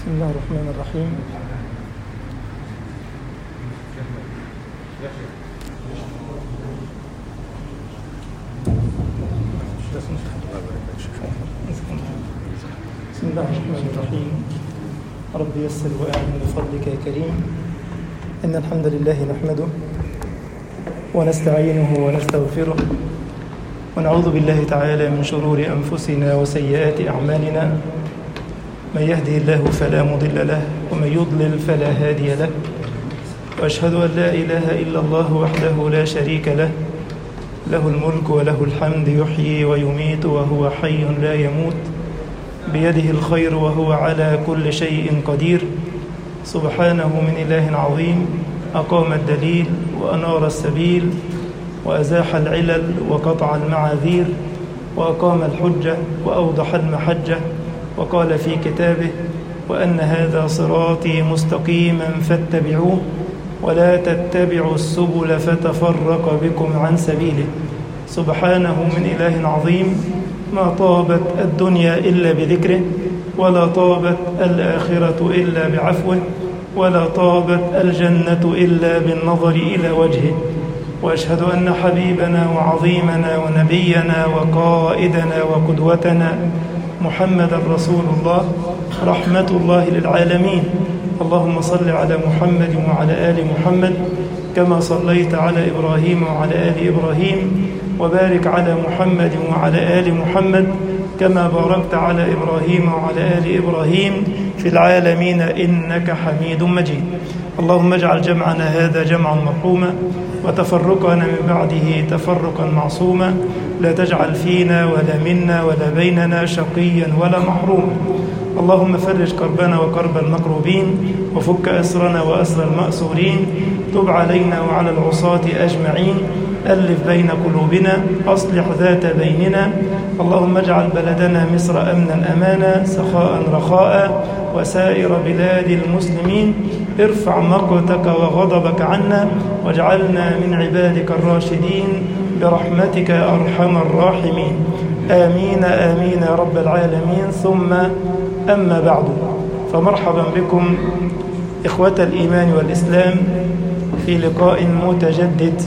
بسم الله الرحمن الرحيم بسم الله الرحمن الرحيم رب يسر وأعن بفضلك يا كريم إن الحمد لله نحمده ونستعينه ونستغفره ونعوذ بالله تعالى من شرور أنفسنا وسيئات أعمالنا من يهده الله فلا مضل له ومن يضلل فلا هادي له وأشهد أن لا إله إلا الله وحده لا شريك له له الملك وله الحمد يحيي ويميت وهو حي لا يموت بيده الخير وهو على كل شيء قدير سبحانه من إله عظيم أقام الدليل وأنار السبيل وأزاح العلل وقطع المعاذير وأقام الحجة وأوضح المحجة وقال في كتابه وأن هذا صراطي مستقيما فاتبعوه ولا تتبعوا السبل فتفرق بكم عن سبيله سبحانه من إله عظيم ما طابت الدنيا إلا بذكره ولا طابت الآخرة إلا بعفوه ولا طابت الجنة إلا بالنظر إلى وجهه وأشهد أن حبيبنا وعظيمنا ونبينا وقائدنا وقدوتنا محمد رسول الله رحمة الله للعالمين اللهم صل على محمد وعلى آل محمد كما صليت على إبراهيم وعلى آل إبراهيم وبارك على محمد وعلى آل محمد كما باركت على إبراهيم وعلى آل إبراهيم في العالمين إنك حميد مجيد اللهم اجعل جمعنا هذا جمعا مرحوما وتفرقنا من بعده تفرقا معصوما لا تجعل فينا ولا منا ولا بيننا شقيا ولا محروما اللهم فرج كربنا وكرب المكروبين وفك أسرنا وأسر المأسورين تب علينا وعلى العصاة أجمعين ألف بين قلوبنا أصلح ذات بيننا اللهم اجعل بلدنا مصر أمنا أمانا سخاء رخاء وسائر بلاد المسلمين ارفع مقتك وغضبك عنا واجعلنا من عبادك الراشدين برحمتك يا أرحم الراحمين آمين آمين يا رب العالمين ثم أما بعد فمرحبا بكم إخوة الإيمان والإسلام في لقاء متجدد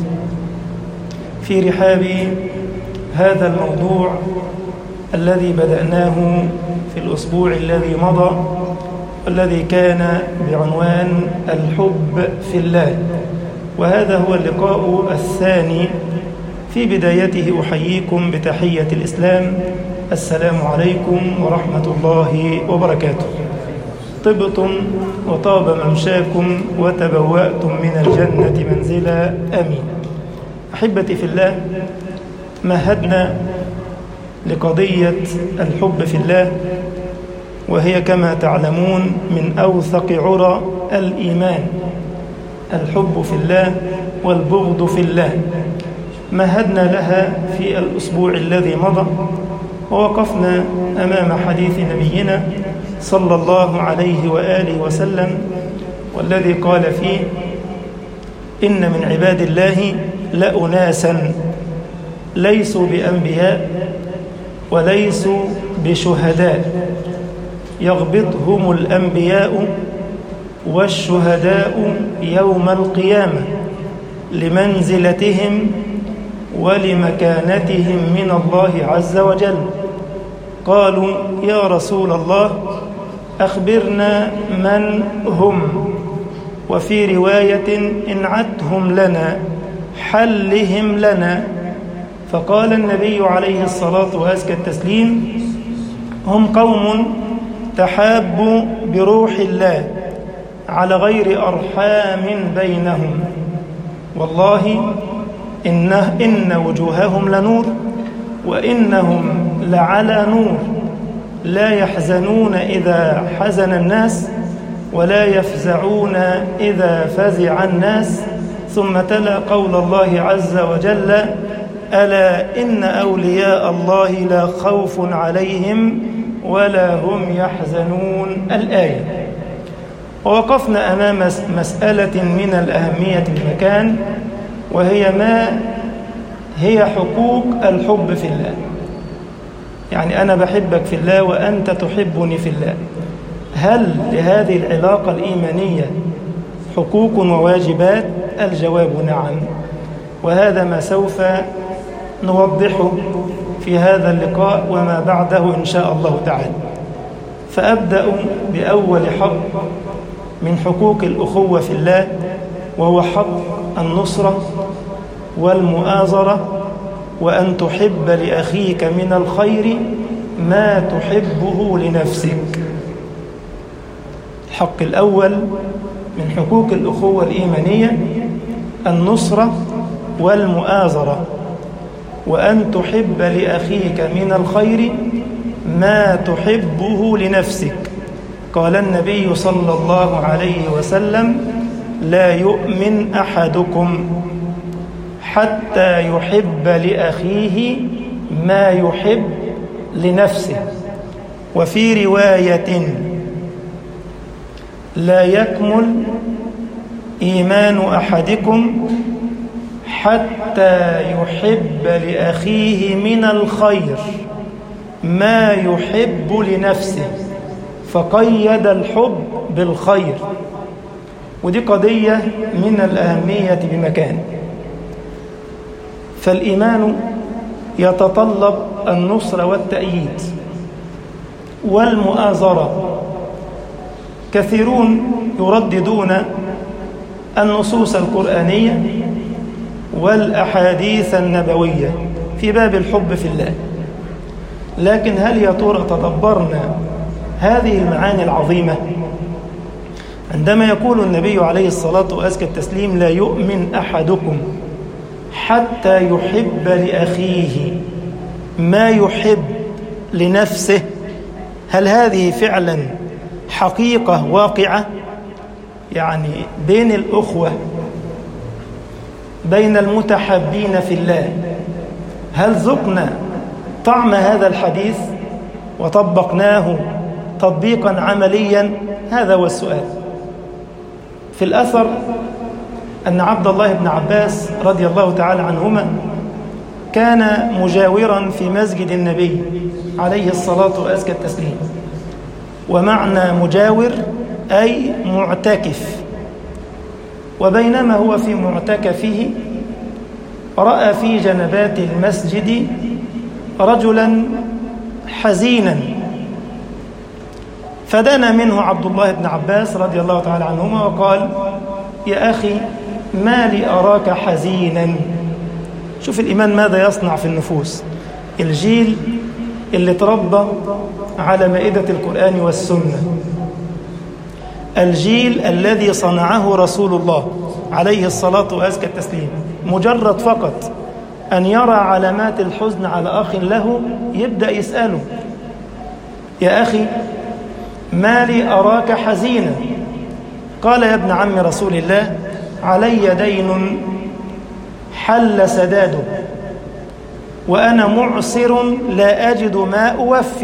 في رحاب هذا الموضوع الذي بدأناه في الأسبوع الذي مضى والذي كان بعنوان الحب في الله وهذا هو اللقاء الثاني في بدايته أحييكم بتحية الإسلام السلام عليكم ورحمة الله وبركاته طبتم وطاب ممشاكم وتبوأتم من الجنة منزلا آمين أحبتي في الله مهدنا لقضية الحب في الله وهي كما تعلمون من أوثق عرى الإيمان الحب في الله والبغض في الله مهدنا لها في الأسبوع الذي مضى ووقفنا أمام حديث نبينا صلى الله عليه وآله وسلم والذي قال فيه إن من عباد الله لأناسا ليسوا بأنبياء وليسوا بشهداء يغبطهم الأنبياء والشهداء يوم القيامة لمنزلتهم ولمكانتهم من الله عز وجل قالوا يا رسول الله أخبرنا من هم وفي رواية انعتهم لنا حلهم لنا فقال النبي عليه الصلاة وأزكى التسليم هم قوم تحابوا بروح الله على غير أرحام بينهم والله إنه إن وجوههم لنور وإنهم لعلى نور لا يحزنون إذا حزن الناس ولا يفزعون إذا فزع الناس ثم تلا قول الله عز وجل ألا إن أولياء الله لا خوف عليهم ولا هم يحزنون الآية ووقفنا أمام مسألة من الأهمية المكان وهي ما هي حقوق الحب في الله يعني أنا بحبك في الله وأنت تحبني في الله هل لهذه العلاقة الإيمانية حقوق وواجبات الجواب نعم وهذا ما سوف نوضحه في هذا اللقاء وما بعده إن شاء الله تعالى فأبدأ بأول حق من حقوق الأخوة في الله وهو حق النصرة والمؤازرة وأن تحب لأخيك من الخير ما تحبه لنفسك الحق الأول من حقوق الأخوة الإيمانية النصرة والمؤازرة وأن تحب لأخيك من الخير ما تحبه لنفسك قال النبي صلى الله عليه وسلم لا يؤمن أحدكم حتى يحب لأخيه ما يحب لنفسه وفي رواية لا يكمل إيمان أحدكم حتى يحب لأخيه من الخير ما يحب لنفسه فقيد الحب بالخير ودي قضية من الأهمية بمكان فالإيمان يتطلب النصر والتأييد والمؤازرة كثيرون يرددون النصوص القرآنية والأحاديث النبوية في باب الحب في الله لكن هل يا ترى تدبرنا هذه المعاني العظيمة عندما يقول النبي عليه الصلاة وأزكى التسليم لا يؤمن أحدكم حتى يحب لأخيه ما يحب لنفسه هل هذه فعلا حقيقة واقعة يعني بين الأخوة بين المتحبين في الله هل ذقنا طعم هذا الحديث وطبقناه تطبيقا عمليا هذا هو السؤال في الأثر أن عبد الله بن عباس رضي الله تعالى عنهما كان مجاورا في مسجد النبي عليه الصلاة وأزكى التسليم ومعنى مجاور أي معتكف وبينما هو في معتكفه رأى في جنبات المسجد رجلا حزينا فدنا منه عبد الله بن عباس رضي الله تعالى عنهما وقال يا أخي ما لي أراك حزينا شوف الإيمان ماذا يصنع في النفوس الجيل اللي تربى على مائدة القرآن والسنة الجيل الذي صنعه رسول الله عليه الصلاة وأزكى التسليم مجرد فقط أن يرى علامات الحزن على أخ له يبدأ يسأله يا أخي ما لي أراك حزينا قال يا ابن عم رسول الله علي دين حل سداده وأنا معسر لا أجد ما أوفي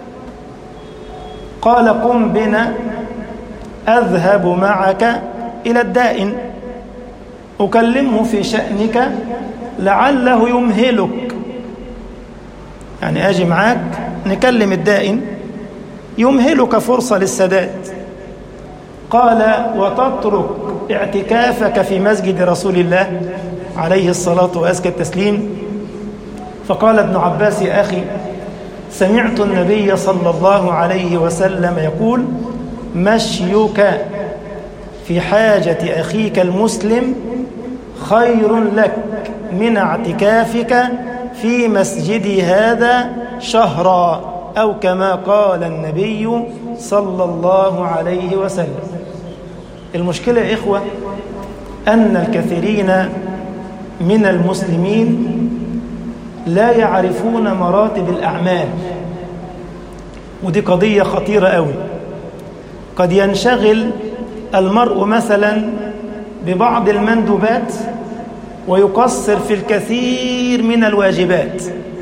قال قم بنا أذهب معك إلى الدائن أكلمه في شأنك لعله يمهلك يعني أجي معاك نكلم الدائن يمهلك فرصة للسداد قال وتترك اعتكافك في مسجد رسول الله عليه الصلاة وأزكى التسليم فقال ابن عباس يا أخي سمعت النبي صلى الله عليه وسلم يقول مشيك في حاجة أخيك المسلم خير لك من اعتكافك في مسجد هذا شهرا أو كما قال النبي صلى الله عليه وسلم المشكلة يا إخوة أن الكثيرين من المسلمين لا يعرفون مراتب الأعمال ودي قضية خطيرة قوي قد ينشغل المرء مثلا ببعض المندوبات ويقصر في الكثير من الواجبات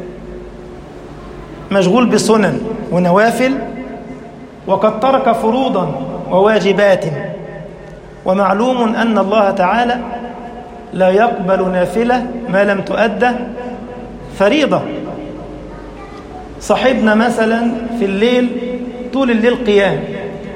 مشغول بسنن ونوافل وقد ترك فروضا وواجبات ومعلوم أن الله تعالى لا يقبل نافلة ما لم تؤدى فريضة صاحبنا مثلا في الليل طول الليل قيام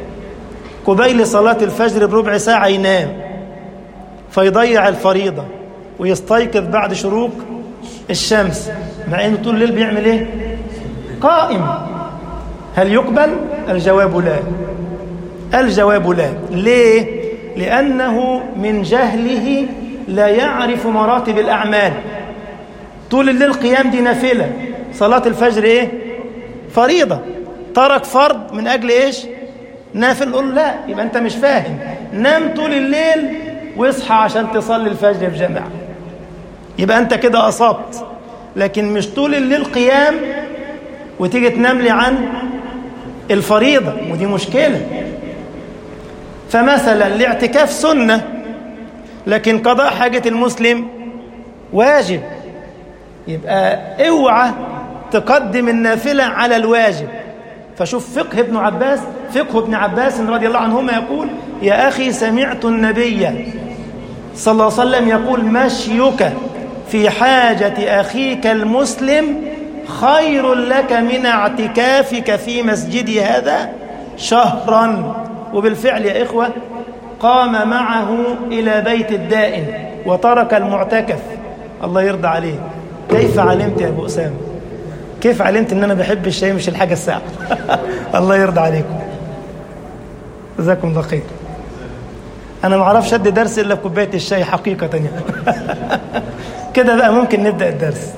قبيل صلاة الفجر بربع ساعة ينام فيضيع الفريضة ويستيقظ بعد شروق الشمس مع انه طول الليل بيعمل ايه قائم هل يقبل الجواب لا الجواب لا ليه لانه من جهله لا يعرف مراتب الاعمال طول الليل قيام دي نافله صلاه الفجر ايه فريضه ترك فرض من اجل ايش نافل نقول لا يبقى انت مش فاهم نام طول الليل واصحى عشان تصلي الفجر في جماعه يبقى انت كده اصبت لكن مش طول الليل قيام وتيجي تنام لي عن الفريضة ودي مشكلة فمثلا الاعتكاف سنة لكن قضاء حاجة المسلم واجب يبقى اوعى تقدم النافلة على الواجب فشوف فقه ابن عباس فقه ابن عباس رضي الله عنهما يقول يا أخي سمعت النبي صلى الله عليه وسلم يقول مشيك في حاجة أخيك المسلم خير لك من اعتكافك في مسجدي هذا شهرا وبالفعل يا إخوة قام معه إلى بيت الدائن وترك المعتكف الله يرضى عليه كيف علمت يا أبو أسامة كيف علمت ان انا بحب الشاي مش الحاجه الساعه الله يرضى عليكم جزاكم الله خير انا ما اعرفش ادي درس الا بكوبايه الشاي حقيقه يعني كده بقى ممكن نبدا الدرس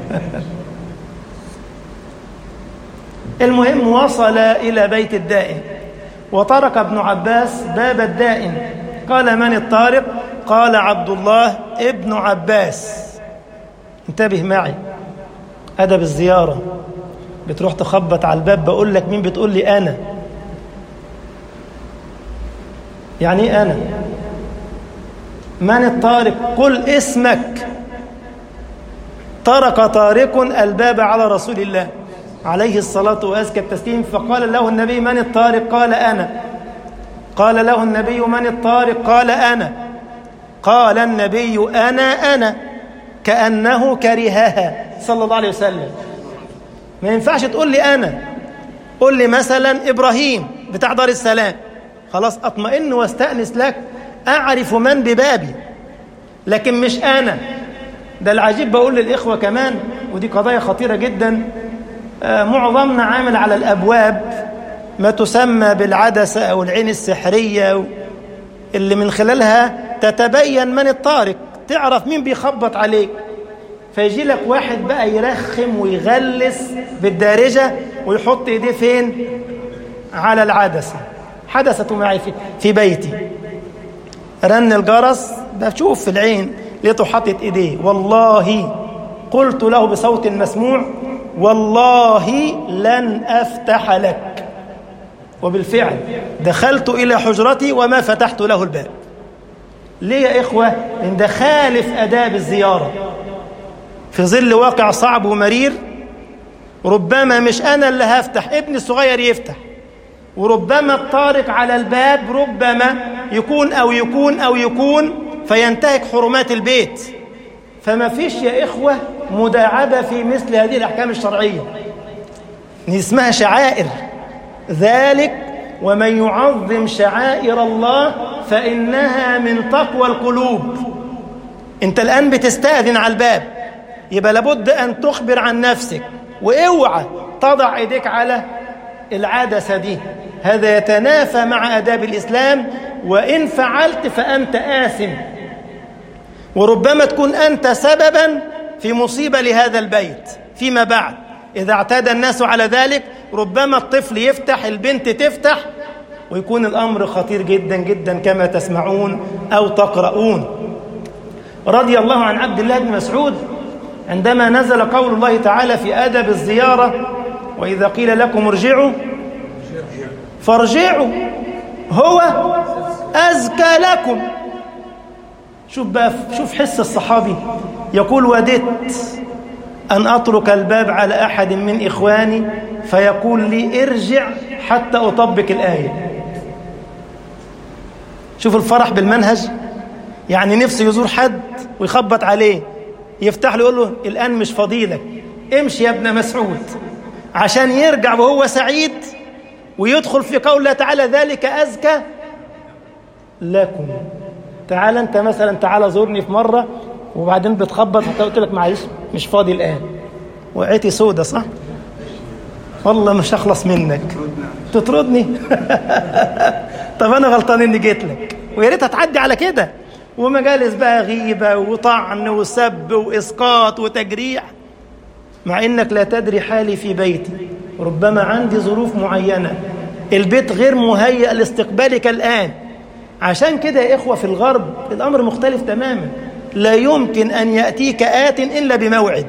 المهم وصل الى بيت الدائن وطرق ابن عباس باب الدائن قال من الطارق قال عبد الله ابن عباس انتبه معي أدب الزيارة بتروح تخبط على الباب بقول لك مين بتقول لي أنا يعني إيه أنا من الطارق قل اسمك طرق طارق الباب على رسول الله عليه الصلاة وأزكى التسليم فقال له النبي من الطارق قال أنا قال له النبي من الطارق قال أنا قال النبي أنا أنا كأنه كرهها صلى الله عليه وسلم ما ينفعش تقول لي أنا قول لي مثلا إبراهيم بتاع دار السلام خلاص أطمئن واستأنس لك أعرف من ببابي لكن مش أنا ده العجيب بقول للإخوة كمان ودي قضايا خطيرة جدا آه معظمنا عامل على الأبواب ما تسمى بالعدسة أو العين السحرية اللي من خلالها تتبين من الطارق تعرف مين بيخبط عليك فيجي لك واحد بقى يرخم ويغلس بالدارجة ويحط ايديه فين على العدسة حدثت معي في, في بيتي رن الجرس بشوف في العين لقيته حاطط ايديه والله قلت له بصوت مسموع والله لن افتح لك وبالفعل دخلت الى حجرتي وما فتحت له الباب ليه يا إخوة؟ إن ده خالف أداب الزيارة في ظل واقع صعب ومرير ربما مش أنا اللي هفتح ابني الصغير يفتح وربما الطارق على الباب ربما يكون أو يكون أو يكون فينتهك حرمات البيت فما فيش يا إخوة مداعبة في مثل هذه الأحكام الشرعية اسمها شعائر ذلك ومن يعظم شعائر الله فإنها من تقوى القلوب انت الآن بتستأذن على الباب يبقى لابد أن تخبر عن نفسك واوعى تضع ايديك على العدسة دي هذا يتنافى مع آداب الإسلام وإن فعلت فأنت آثم وربما تكون أنت سببا في مصيبة لهذا البيت فيما بعد إذا اعتاد الناس على ذلك ربما الطفل يفتح البنت تفتح ويكون الأمر خطير جدا جدا كما تسمعون أو تقرؤون رضي الله عن عبد الله بن مسعود عندما نزل قول الله تعالى في أدب الزيارة وإذا قيل لكم ارجعوا فارجعوا هو أزكى لكم شوف بقى شوف حس الصحابي يقول وددت أن أترك الباب على أحد من إخواني فيقول لي ارجع حتى أطبق الآية شوف الفرح بالمنهج يعني نفسه يزور حد ويخبط عليه يفتح له يقول له الآن مش فضيلك امشي يا ابن مسعود عشان يرجع وهو سعيد ويدخل في قول الله تعالى ذلك أزكى لكم تعال انت مثلا تعال زورني في مره وبعدين بتخبط حتى قلت لك معلش مش فاضي الان وقعتي سودة صح والله مش هخلص منك تطردني طب انا غلطان اني جيت لك ويا ريتها تعدي على كده ومجالس بقى غيبه وطعن وسب واسقاط وتجريح مع انك لا تدري حالي في بيتي ربما عندي ظروف معينه البيت غير مهيأ لاستقبالك الان عشان كده يا اخوه في الغرب الامر مختلف تماما لا يمكن ان ياتيك ات الا بموعد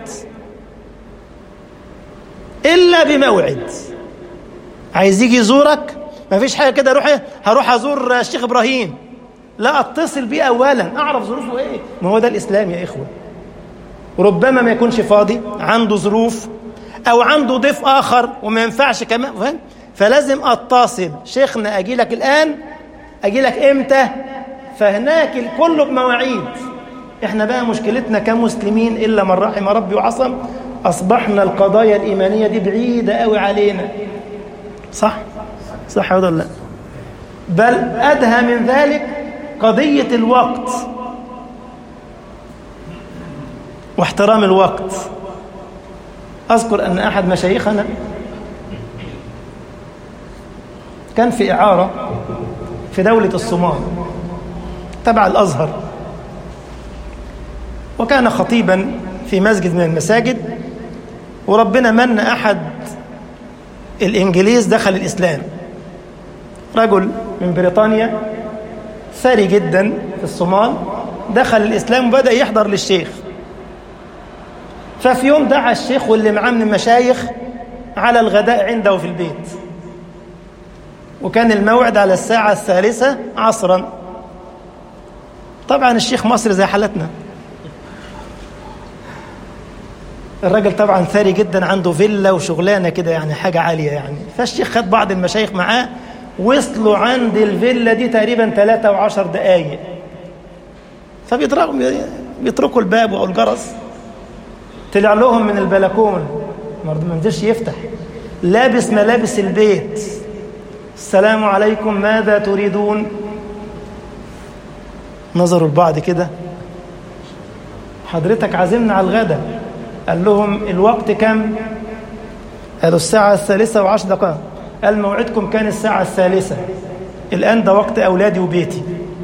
الا بموعد عايز يجي يزورك ما فيش حاجه كده روح هروح ازور الشيخ ابراهيم لا اتصل بيه اولا اعرف ظروفه ايه ما هو ده الاسلام يا اخوه ربما ما يكونش فاضي عنده ظروف او عنده ضيف اخر وما ينفعش كمان فاهم فلازم اتصل شيخنا اجي لك الان اجي لك امتى فهناك كله بمواعيد احنا بقى مشكلتنا كمسلمين الا من رحم ربي وعصم اصبحنا القضايا الايمانيه دي بعيده قوي علينا صح صح ولا لا بل ادهى من ذلك قضيه الوقت واحترام الوقت اذكر ان احد مشايخنا كان في اعاره في دوله الصومال تبع الازهر وكان خطيبا في مسجد من المساجد وربنا من احد الانجليز دخل الاسلام رجل من بريطانيا ثري جدا في الصومال دخل الاسلام وبدا يحضر للشيخ ففي يوم دعا الشيخ واللي معاه من المشايخ على الغداء عنده في البيت وكان الموعد على الساعة الثالثة عصرا طبعا الشيخ مصري زي حالتنا الراجل طبعا ثري جدا عنده فيلا وشغلانه كده يعني حاجه عاليه يعني فالشيخ خد بعض المشايخ معاه وصلوا عند الفيلا دي تقريبا ثلاثة وعشر دقايق فبيضربوا بيتركوا الباب او الجرس طلع لهم من البلكون ما نزلش يفتح لابس ملابس البيت السلام عليكم ماذا تريدون نظروا لبعض كده حضرتك عازمنا على الغدا قال لهم الوقت كم قالوا الساعة الثالثة وعشر دقائق قال موعدكم كان الساعة الثالثة الآن ده وقت أولادي وبيتي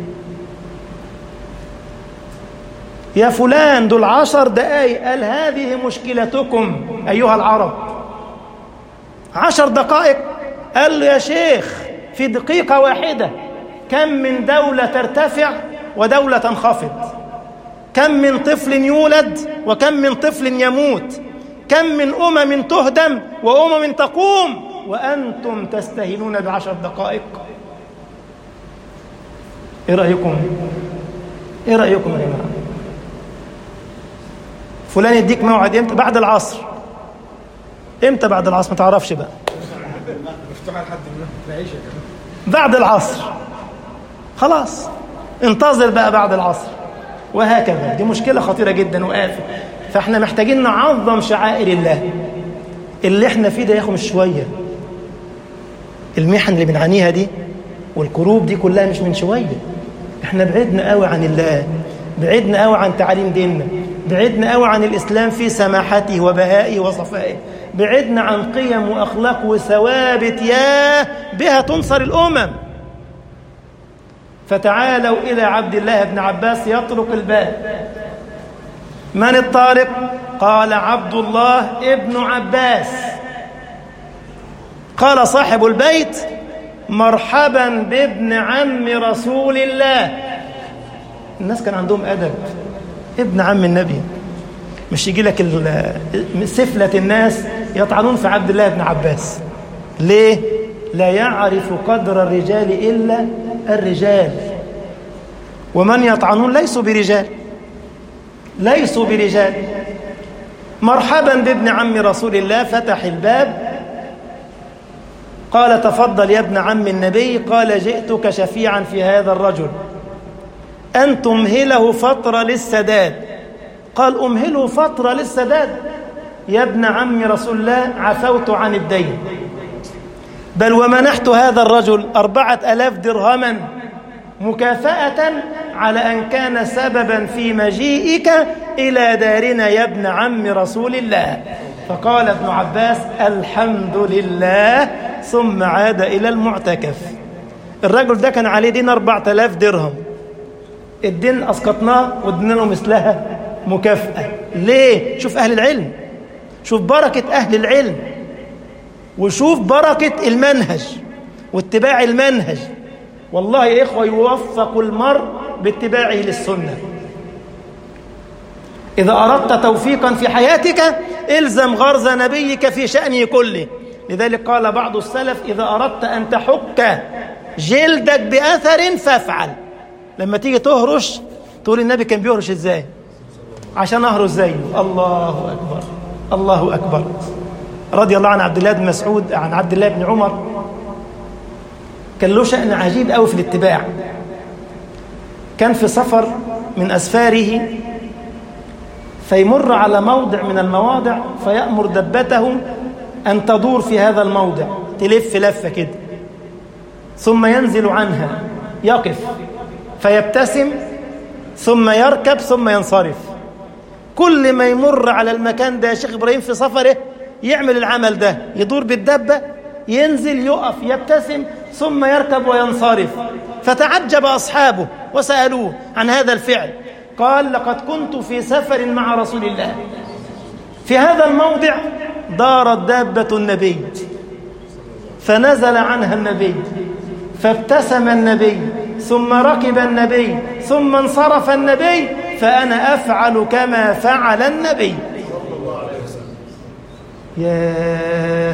يا فلان دول عشر دقايق قال هذه مشكلتكم أيها العرب عشر دقائق قال له يا شيخ في دقيقة واحدة كم من دولة ترتفع ودولة تنخفض كم من طفل يولد وكم من طفل يموت كم من أمم تهدم وأمم تقوم وأنتم تستهينون بعشر دقائق إيه رأيكم؟ إيه رأيكم يا جماعة؟ فلان يديك موعد إمتى؟ بعد العصر إمتى بعد العصر؟ ما تعرفش بقى مفتوحه لحد العيشه بعد العصر خلاص انتظر بقى بعد العصر وهكذا دي مشكلة خطيرة جدا وآفة فاحنا محتاجين نعظم شعائر الله اللي احنا فيه ده ياخد مش شوية المحن اللي بنعانيها دي والكروب دي كلها مش من شوية احنا بعدنا قوي عن الله بعدنا قوي عن تعاليم ديننا بعدنا قوي عن الإسلام في سماحته وبهائه وصفائه بعدنا عن قيم وأخلاق وثوابت ياه بها تنصر الأمم فتعالوا إلى عبد الله بن عباس يطرق الباب من الطارق قال عبد الله ابن عباس قال صاحب البيت مرحبا بابن عم رسول الله الناس كان عندهم أدب ابن عم النبي مش يجي لك سفلة الناس يطعنون في عبد الله بن عباس ليه؟ لا يعرف قدر الرجال إلا الرجال ومن يطعنون ليسوا برجال ليسوا برجال مرحبا بابن عم رسول الله فتح الباب قال تفضل يا ابن عم النبي قال جئتك شفيعا في هذا الرجل أن تمهله فترة للسداد قال أمهله فترة للسداد يا ابن عم رسول الله عفوت عن الدين بل ومنحت هذا الرجل أربعة ألاف درهما مكافأة على أن كان سببا في مجيئك إلى دارنا يا ابن عم رسول الله فقال ابن عباس الحمد لله ثم عاد إلى المعتكف الرجل ده كان عليه دين 4000 درهم الدين أسقطناه وادينا له مثلها مكافأة ليه؟ شوف أهل العلم شوف بركة أهل العلم وشوف بركة المنهج واتباع المنهج والله يا إخوة يوفق المرء باتباعه للسنة إذا أردت توفيقا في حياتك إلزم غرز نبيك في شأنه كله لذلك قال بعض السلف إذا أردت أن تحك جلدك بأثر فافعل لما تيجي تهرش تقول النبي كان بيهرش إزاي عشان أهرش زيه الله أكبر الله أكبر رضي الله عن عبد الله بن مسعود عن عبد الله بن عمر كان له شأن عجيب قوي في الاتباع كان في سفر من أسفاره فيمر على موضع من المواضع فيأمر دبته أن تدور في هذا الموضع تلف لفة كده ثم ينزل عنها يقف فيبتسم ثم يركب ثم ينصرف كل ما يمر على المكان ده يا شيخ إبراهيم في سفره يعمل العمل ده يدور بالدبة ينزل يقف يبتسم ثم يركب وينصرف فتعجب أصحابه وسألوه عن هذا الفعل قال لقد كنت في سفر مع رسول الله في هذا الموضع دارت دابة النبي فنزل عنها النبي فابتسم النبي ثم ركب النبي ثم انصرف النبي فأنا أفعل كما فعل النبي ياه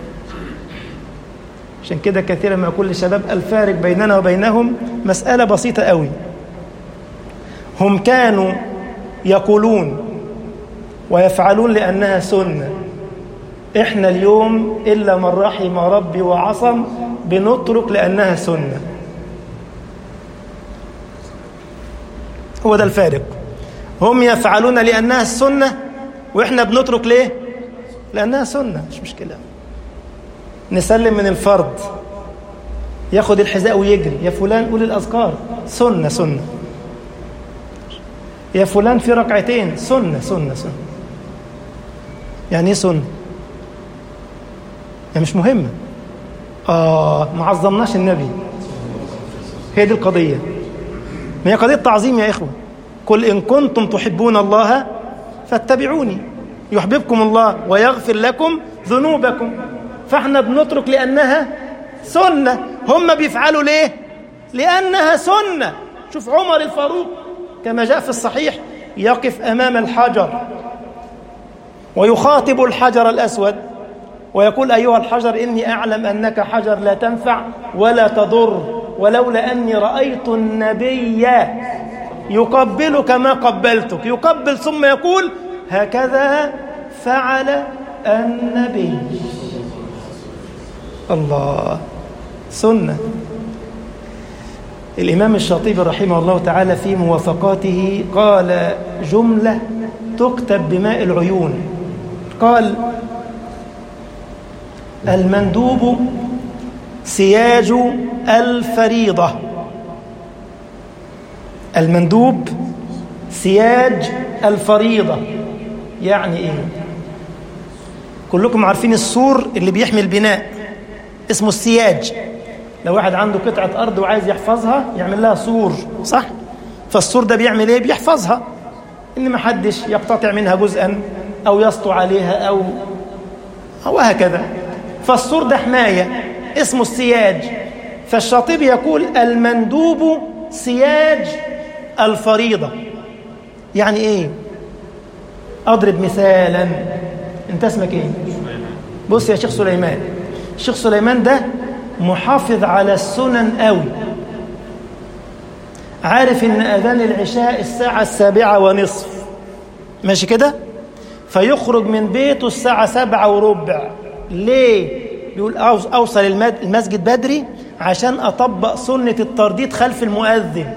عشان كده كثيرا ما أقول للشباب الفارق بيننا وبينهم مسألة بسيطة قوي هم كانوا يقولون ويفعلون لأنها سنة إحنا اليوم إلا من رحم ربي وعصم بنترك لأنها سنة هو ده الفارق هم يفعلون لأنها السنة وإحنا بنترك ليه لأنها سنة مش مشكلة نسلم من الفرض ياخد الحذاء ويجري يا فلان قول الأذكار سنة سنة يا فلان في ركعتين سنة سنة سنة يعني ايه سنة يعني مش مهمة آه ما عظمناش النبي هي دي القضية ما هي قضية تعظيم يا إخوة قل إن كنتم تحبون الله فاتبعوني يحببكم الله ويغفر لكم ذنوبكم فاحنا بنترك لأنها سنة هم بيفعلوا ليه لأنها سنة شوف عمر الفاروق كما جاء في الصحيح يقف أمام الحجر ويخاطب الحجر الأسود ويقول أيها الحجر إني أعلم أنك حجر لا تنفع ولا تضر ولولا أني رأيت النبي يقبلك ما قبلتك يقبل ثم يقول هكذا فعل النبي الله سنة الإمام الشاطبي رحمه الله تعالى في موافقاته قال جملة تكتب بماء العيون قال المندوب سياج الفريضة المندوب سياج الفريضة يعني إيه كلكم عارفين السور اللي بيحمي البناء اسمه السياج لو واحد عنده قطعة أرض وعايز يحفظها يعمل لها سور صح؟ فالسور ده بيعمل إيه؟ بيحفظها إن ما حدش يقتطع منها جزءا أو يسطو عليها أو أو هكذا فالسور ده حماية اسمه السياج فالشاطبي يقول المندوب سياج الفريضة يعني إيه؟ أضرب مثالا أنت اسمك إيه؟ بص يا شيخ سليمان الشيخ سليمان ده محافظ على السنن قوي عارف ان اذان العشاء الساعه السابعه ونصف ماشي كده فيخرج من بيته الساعه سبعة وربع ليه بيقول اوصل المسجد بدري عشان اطبق سنه الترديد خلف المؤذن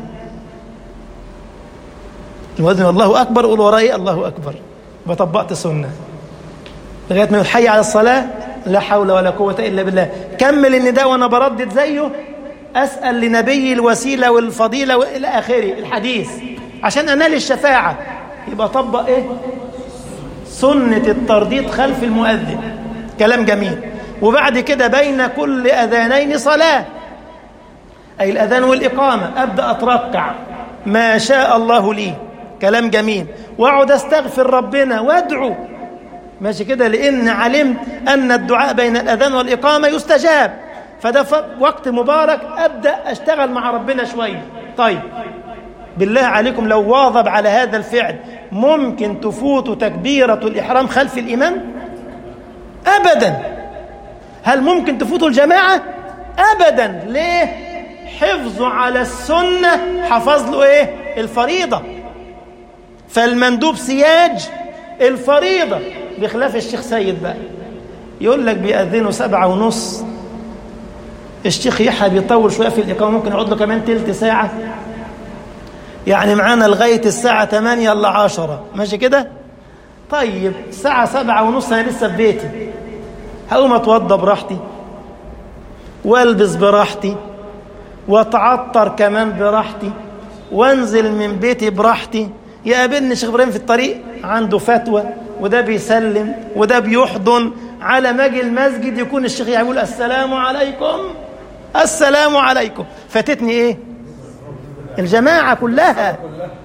المؤذن الله اكبر قول وراي الله اكبر بطبقت سنه لغايه ما يحيي على الصلاه لا حول ولا قوة إلا بالله كمل النداء وأنا بردد زيه أسأل لنبي الوسيلة والفضيلة وإلى آخره الحديث عشان أنال الشفاعة يبقى طبق إيه سنة الترديد خلف المؤذن كلام جميل وبعد كده بين كل أذانين صلاة أي الأذان والإقامة أبدأ أتركع ما شاء الله لي كلام جميل واقعد استغفر ربنا وادعو ماشي كده لان علمت ان الدعاء بين الاذان والاقامه يستجاب فده وقت مبارك ابدا اشتغل مع ربنا شويه طيب بالله عليكم لو واظب على هذا الفعل ممكن تفوت تكبيره الاحرام خلف الامام ابدا هل ممكن تفوت الجماعه ابدا ليه حفظه على السنه حفظ له ايه الفريضه فالمندوب سياج الفريضة بخلاف الشيخ سيد بقى يقول لك بيأذنوا سبعة ونص الشيخ يحيى بيطول شوية في الإقامة ممكن يقعد له كمان تلت ساعة يعني معانا لغاية الساعة 8 إلا 10 ماشي كده طيب الساعة سبعة ونص أنا لسه في بيتي هقوم أتوضى براحتي والبس براحتي واتعطر كمان براحتي وانزل من بيتي براحتي يقابلني شيخ ابراهيم في الطريق عنده فتوى وده بيسلم وده بيحضن على ما اجي المسجد يكون الشيخ يقول السلام عليكم السلام عليكم فاتتني ايه الجماعه كلها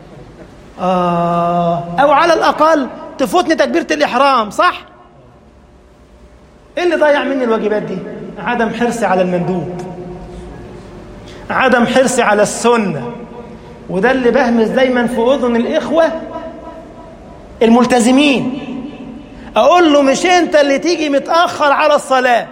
آه او على الاقل تفوتني تكبيره الاحرام صح ايه اللي ضيع مني الواجبات دي عدم حرصي على المندوب عدم حرصي على السنه وده اللي بهمس دايما في اذن الاخوه الملتزمين اقول له مش انت اللي تيجي متاخر على الصلاه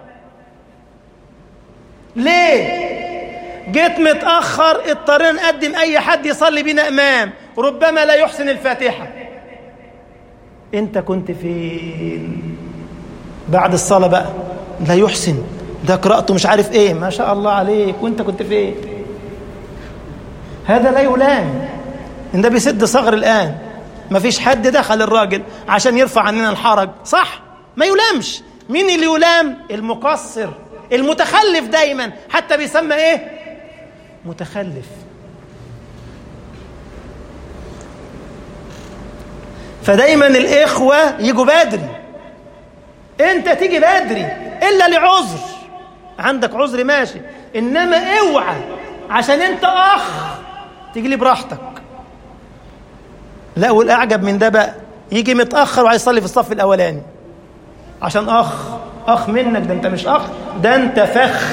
ليه جيت متاخر اضطرينا نقدم اي حد يصلي بينا امام ربما لا يحسن الفاتحه انت كنت فين بعد الصلاه بقى لا يحسن ده قراءته مش عارف ايه ما شاء الله عليك وانت كنت فين هذا لا يلام ان ده بيسد صغر الان ما فيش حد دخل الراجل عشان يرفع عننا الحرج صح ما يلامش مين اللي يلام المقصر المتخلف دايما حتى بيسمى ايه متخلف فدايما الاخوه يجوا بدري انت تيجي بدري الا لعذر عندك عذر ماشي انما اوعى عشان انت اخ تيجي لي براحتك لا والاعجب من ده بقى يجي متاخر وعايز يصلي في الصف الاولاني عشان اخ اخ منك ده انت مش اخ ده انت فخ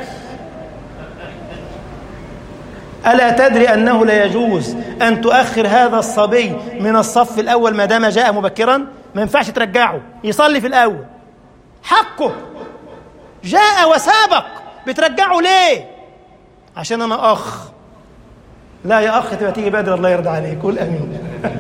الا تدري انه لا يجوز ان تؤخر هذا الصبي من الصف الاول ما دام جاء مبكرا ما ينفعش ترجعه يصلي في الاول حقه جاء وسابق بترجعه ليه عشان انا اخ لا يا اخ تبقى تيجي بدري الله يرضى عليك قول امين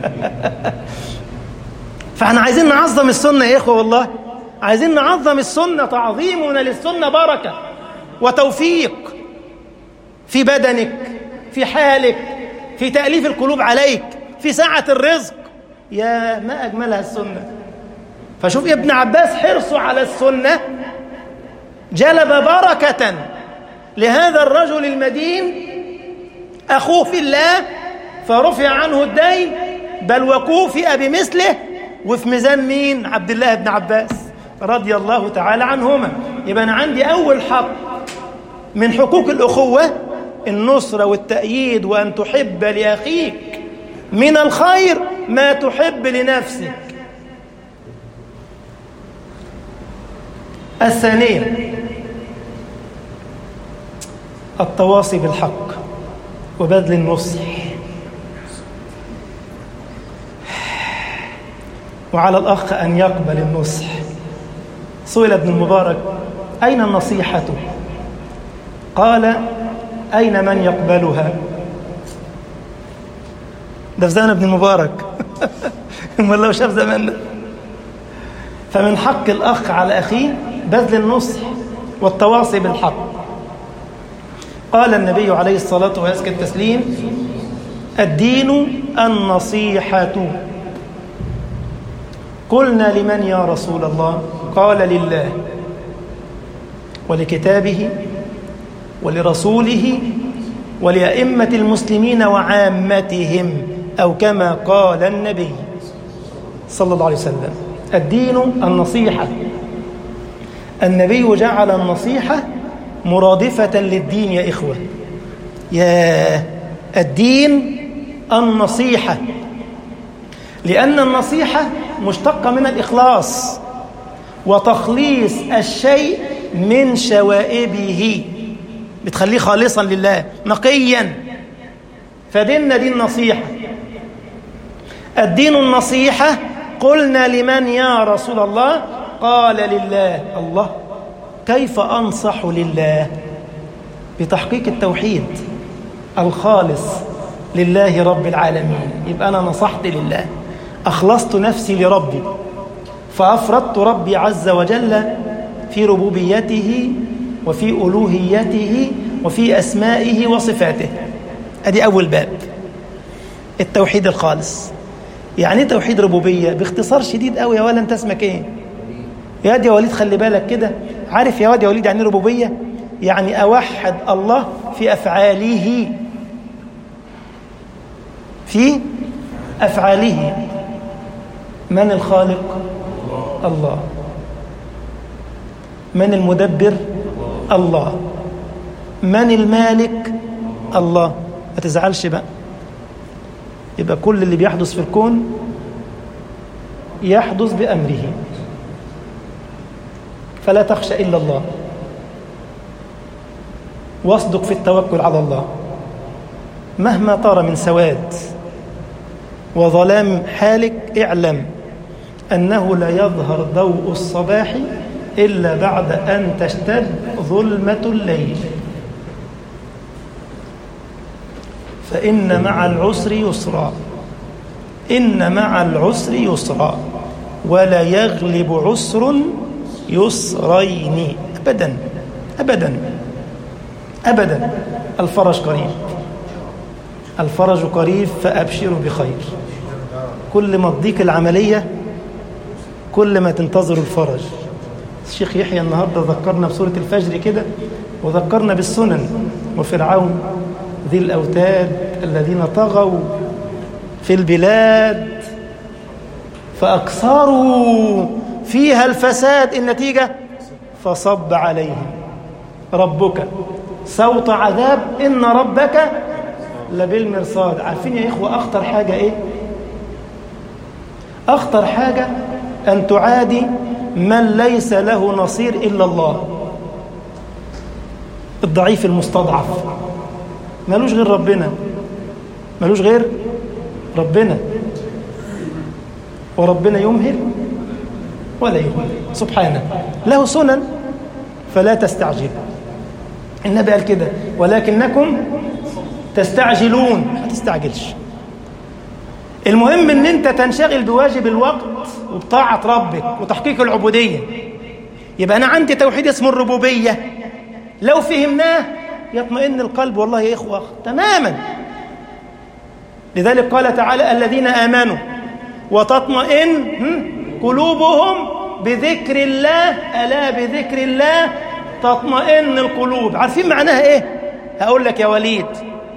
فاحنا عايزين نعظم السنه يا اخوه والله عايزين نعظم السنه تعظيمنا للسنه بركه وتوفيق في بدنك في حالك في تاليف القلوب عليك في سعه الرزق يا ما اجملها السنه فشوف ابن عباس حرصه على السنه جلب بركه لهذا الرجل المدين أخوه في الله فرفع عنه الدين بل وكوفئ بمثله وفي ميزان مين عبد الله بن عباس رضي الله تعالى عنهما يبقى أنا عندي أول حق من حقوق الأخوة النصرة والتأييد وأن تحب لأخيك من الخير ما تحب لنفسك الثانية التواصي بالحق وبذل النصح وعلى الأخ أن يقبل النصح سئل ابن المبارك أين النصيحة قال أين من يقبلها ده في زمن ابن المبارك امال لو شاف زماننا فمن حق الأخ على أخيه بذل النصح والتواصي بالحق قال النبي عليه الصلاة وأزكى التسليم الدين النصيحة قلنا لمن يا رسول الله قال لله ولكتابه ولرسوله ولأئمة المسلمين وعامتهم أو كما قال النبي صلى الله عليه وسلم الدين النصيحة النبي جعل النصيحة مرادفة للدين يا إخوة يا الدين النصيحة لأن النصيحة مشتقة من الإخلاص وتخليص الشيء من شوائبه بتخليه خالصا لله نقيا فديننا دين نصيحة الدين النصيحة قلنا لمن يا رسول الله قال لله الله كيف أنصح لله بتحقيق التوحيد الخالص لله رب العالمين يبقى أنا نصحت لله أخلصت نفسي لربي فأفردت ربي عز وجل في ربوبيته وفي ألوهيته وفي أسمائه وصفاته أدي أول باب التوحيد الخالص يعني ايه توحيد ربوبية باختصار شديد قوي يا ولا انت اسمك ايه يا واد يا وليد خلي بالك كده عارف يا واد يا وليد يعني ايه ربوبية يعني أوحد الله في أفعاله في أفعاله من الخالق الله من المدبر الله من المالك الله ما تزعلش بقى يبقى كل اللي بيحدث في الكون يحدث بأمره فلا تخشى إلا الله واصدق في التوكل على الله مهما طار من سواد وظلام حالك اعلم أنه لا يظهر ضوء الصباح إلا بعد أن تشتد ظلمة الليل فإن مع العسر يسرا إن مع العسر يسرا ولا يغلب عسر يسرين أبدا أبدا أبدا الفرج قريب الفرج قريب فأبشروا بخير كل ما تضيق العملية كل ما تنتظر الفرج الشيخ يحيى النهاردة ذكرنا بسورة الفجر كده وذكرنا بالسنن وفرعون ذي الأوتاد الذين طغوا في البلاد فأكثروا فيها الفساد النتيجة فصب عليهم ربك سوط عذاب إن ربك لبالمرصاد عارفين يا إخوة أخطر حاجة إيه أخطر حاجة أن تعادي من ليس له نصير إلا الله الضعيف المستضعف ملوش غير ربنا ملوش غير ربنا وربنا يمهل ولا يهمل سبحانه له سنن فلا تستعجل النبي قال كده ولكنكم تستعجلون ما تستعجلش المهم ان انت تنشغل بواجب الوقت وبطاعة ربك وتحقيق العبودية يبقى انا عندي توحيد اسمه الربوبية لو فهمناه يطمئن القلب والله يا إخوة تماما لذلك قال تعالى الذين آمنوا وتطمئن قلوبهم بذكر الله ألا بذكر الله تطمئن القلوب عارفين معناها إيه هقول لك يا وليد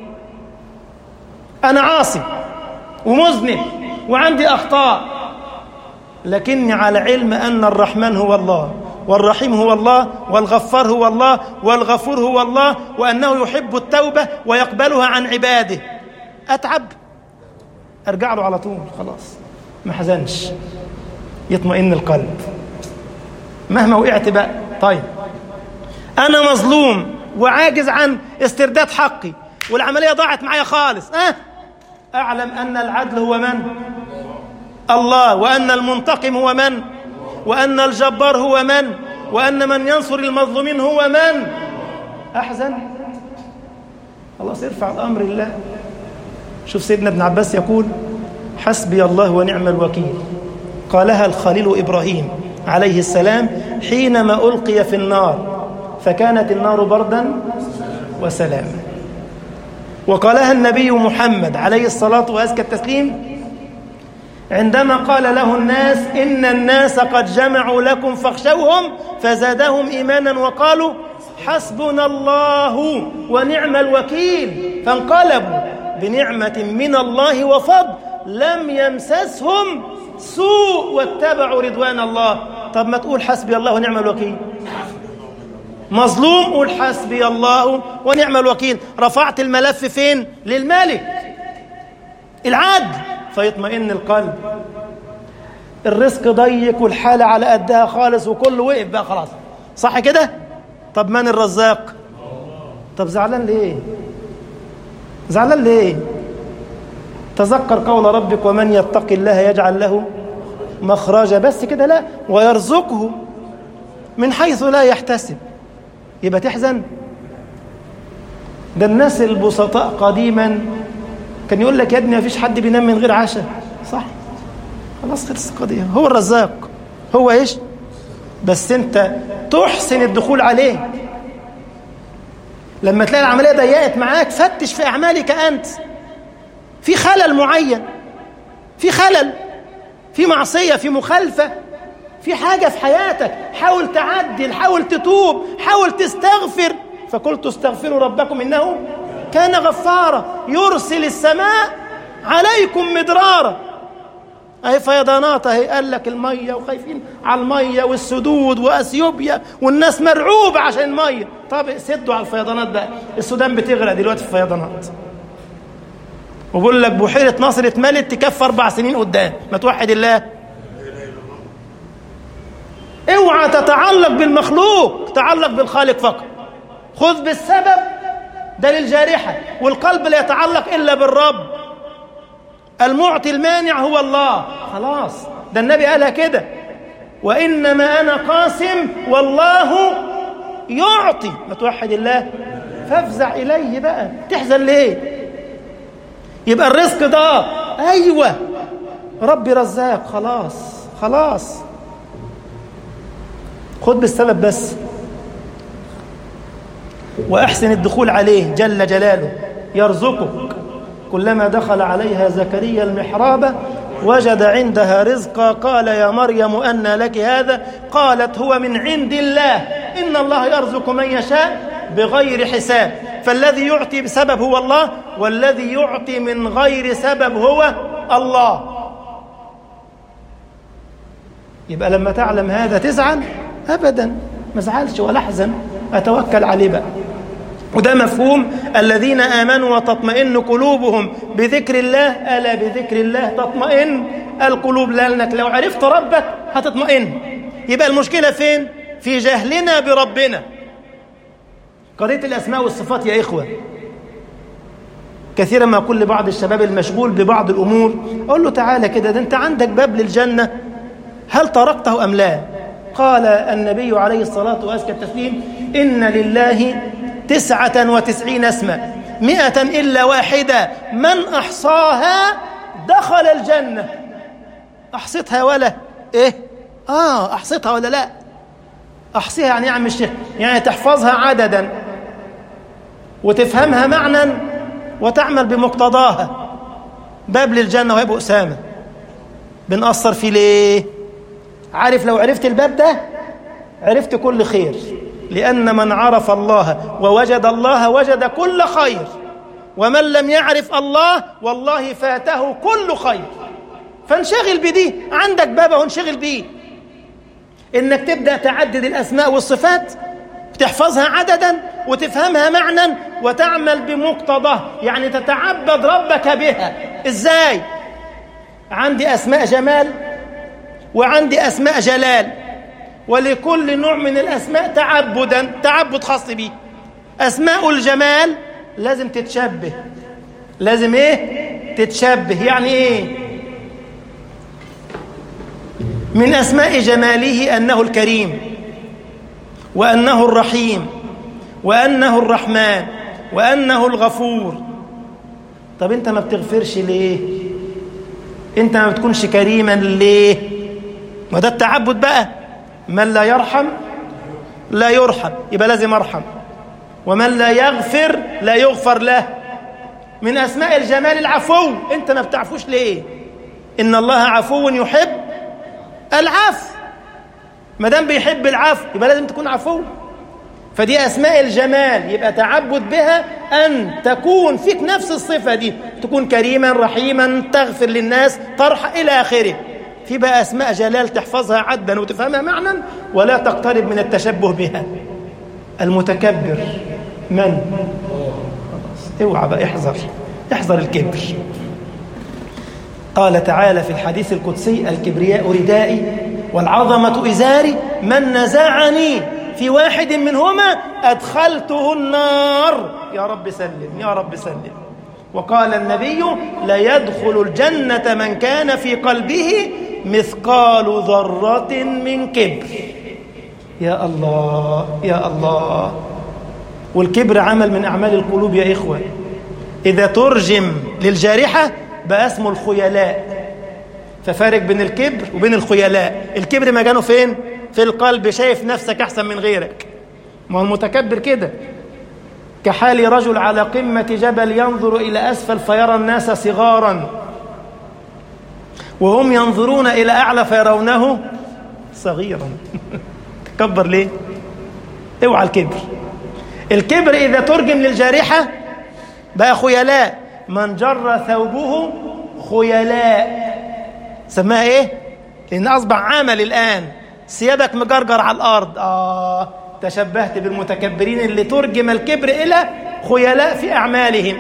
أنا عاصي ومذنب وعندي أخطاء لكني على علم أن الرحمن هو الله والرحيم هو الله والغفار هو الله والغفور هو الله وأنه يحب التوبة ويقبلها عن عباده أتعب أرجع له على طول خلاص ما حزنش يطمئن القلب مهما وقعت بقى طيب أنا مظلوم وعاجز عن استرداد حقي والعملية ضاعت معايا خالص أه؟ أعلم أن العدل هو من؟ الله وأن المنتقم هو من؟ وأن الجبار هو من وأن من ينصر المظلومين هو من أحزن خلاص ارفع الأمر الله شوف سيدنا ابن عباس يقول حسبي الله ونعم الوكيل قالها الخليل إبراهيم عليه السلام حينما ألقي في النار فكانت النار بردا وسلاما وقالها النبي محمد عليه الصلاة وأزكى التسليم عندما قال له الناس إن الناس قد جمعوا لكم فاخشوهم فزادهم إيمانا وقالوا حسبنا الله ونعم الوكيل فانقلبوا بنعمة من الله وفضل لم يمسسهم سوء واتبعوا رضوان الله طب ما تقول حسبي الله ونعم الوكيل مظلوم قول حسبي الله ونعم الوكيل رفعت الملف فين للملك العدل فيطمئن القلب الرزق ضيق والحالة على قدها خالص وكله وقف بقى خلاص صح كده طب من الرزاق طب زعلان ليه زعلان ليه تذكر قول ربك ومن يتق الله يجعل له مخرجا بس كده لا ويرزقه من حيث لا يحتسب يبقى تحزن ده الناس البسطاء قديما كان يقول لك يا ابني ما فيش حد بينام من غير عشاء صح خلاص خلص القضيه هو الرزاق هو ايش بس انت تحسن الدخول عليه لما تلاقي العمليه ضيقت معاك فتش في اعمالك انت في خلل معين في خلل في معصيه في مخالفه في حاجه في حياتك حاول تعدل حاول تتوب حاول تستغفر فقلت استغفروا ربكم انه كان غفارا يرسل السماء عليكم مدرارا اهي فيضانات اهي قال لك الميه وخايفين على الميه والسدود واثيوبيا والناس مرعوبه عشان الميه طب سدوا على الفيضانات بقى السودان بتغرق دلوقتي في الفيضانات وبقول لك بحيره ناصر اتملت تكفي اربع سنين قدام ما توحد الله اوعى تتعلق بالمخلوق تعلق بالخالق فقط خذ بالسبب ده للجارحه والقلب لا يتعلق الا بالرب المعطي المانع هو الله خلاص ده النبي قالها كده وإنما أنا قاسم والله يعطي ما توحد الله فافزع إليه بقى تحزن ليه يبقى الرزق ده أيوة ربي رزاق خلاص خلاص خد بالسبب بس وأحسن الدخول عليه جل جلاله يرزقك كلما دخل عليها زكريا المحراب وجد عندها رزقا قال يا مريم أن لك هذا قالت هو من عند الله إن الله يرزق من يشاء بغير حساب فالذي يعطي بسبب هو الله والذي يعطي من غير سبب هو الله يبقى لما تعلم هذا تزعل أبدا ما زعلش ولا أحزن أتوكل عليه بقى وده مفهوم الذين آمنوا وتطمئن قلوبهم بذكر الله ألا بذكر الله تطمئن القلوب لأنك لو عرفت ربك هتطمئن يبقى المشكلة فين؟ في جهلنا بربنا قضية الأسماء والصفات يا إخوة كثيرا ما أقول لبعض الشباب المشغول ببعض الأمور أقول له تعالى كده ده أنت عندك باب للجنة هل طرقته أم لا؟ قال النبي عليه الصلاة وأزكى التسليم إن لله تسعة وتسعين اسما مئة إلا واحدة من أحصاها دخل الجنة أحصتها ولا إيه آه أحصتها ولا لا أحصيها يعني يا عم الشيخ يعني تحفظها عددا وتفهمها معنى وتعمل بمقتضاها باب للجنة وهي أسامة بنقصر فيه ليه عارف لو عرفت الباب ده عرفت كل خير لأن من عرف الله ووجد الله وجد كل خير ومن لم يعرف الله والله فاته كل خير فانشغل بدي عندك باب انشغل بيه انك تبدا تعدد الاسماء والصفات تحفظها عددا وتفهمها معنى وتعمل بمقتضاه يعني تتعبد ربك بها ازاي عندي اسماء جمال وعندي اسماء جلال ولكل نوع من الأسماء تعبدا تعبد خاص به أسماء الجمال لازم تتشبه لازم إيه تتشبه يعني إيه من أسماء جماله أنه الكريم وأنه الرحيم وأنه الرحمن وأنه الغفور طب أنت ما بتغفرش ليه أنت ما بتكونش كريما ليه ما ده التعبد بقى من لا يرحم لا يرحم يبقى لازم ارحم ومن لا يغفر لا يغفر له من اسماء الجمال العفو انت ما بتعفوش ليه ان الله عفو يحب العفو ما دام بيحب العفو يبقى لازم تكون عفو فدي أسماء الجمال يبقى تعبد بها أن تكون فيك نفس الصفة دي تكون كريما رحيما تغفر للناس ترحى إلى آخره في بقى أسماء جلال تحفظها عدا وتفهمها معنى ولا تقترب من التشبه بها المتكبر من؟ اوعى بقى احذر احذر الكبر قال تعالى في الحديث القدسي الكبرياء ردائي والعظمة إزاري من نزعني في واحد منهما أدخلته النار يا رب سلم يا رب سلم وقال النبي لا يدخل الجنة من كان في قلبه مثقال ذرة من كبر يا الله يا الله والكبر عمل من أعمال القلوب يا إخوة إذا ترجم للجارحة بقى اسمه الخيلاء ففارق بين الكبر وبين الخيلاء الكبر مكانه فين في القلب شايف نفسك أحسن من غيرك ما هو المتكبر كده كحال رجل على قمة جبل ينظر إلى أسفل فيرى الناس صغارا وهم ينظرون إلى أعلى فيرونه صغيرا كبر ليه اوعى الكبر الكبر إذا ترجم للجارحة بقى خيلاء من جر ثوبه خيلاء سماها ايه لان اصبح عمل الان ثيابك مجرجر على الارض اه تشبهت بالمتكبرين اللي ترجم الكبر الى خيلاء في اعمالهم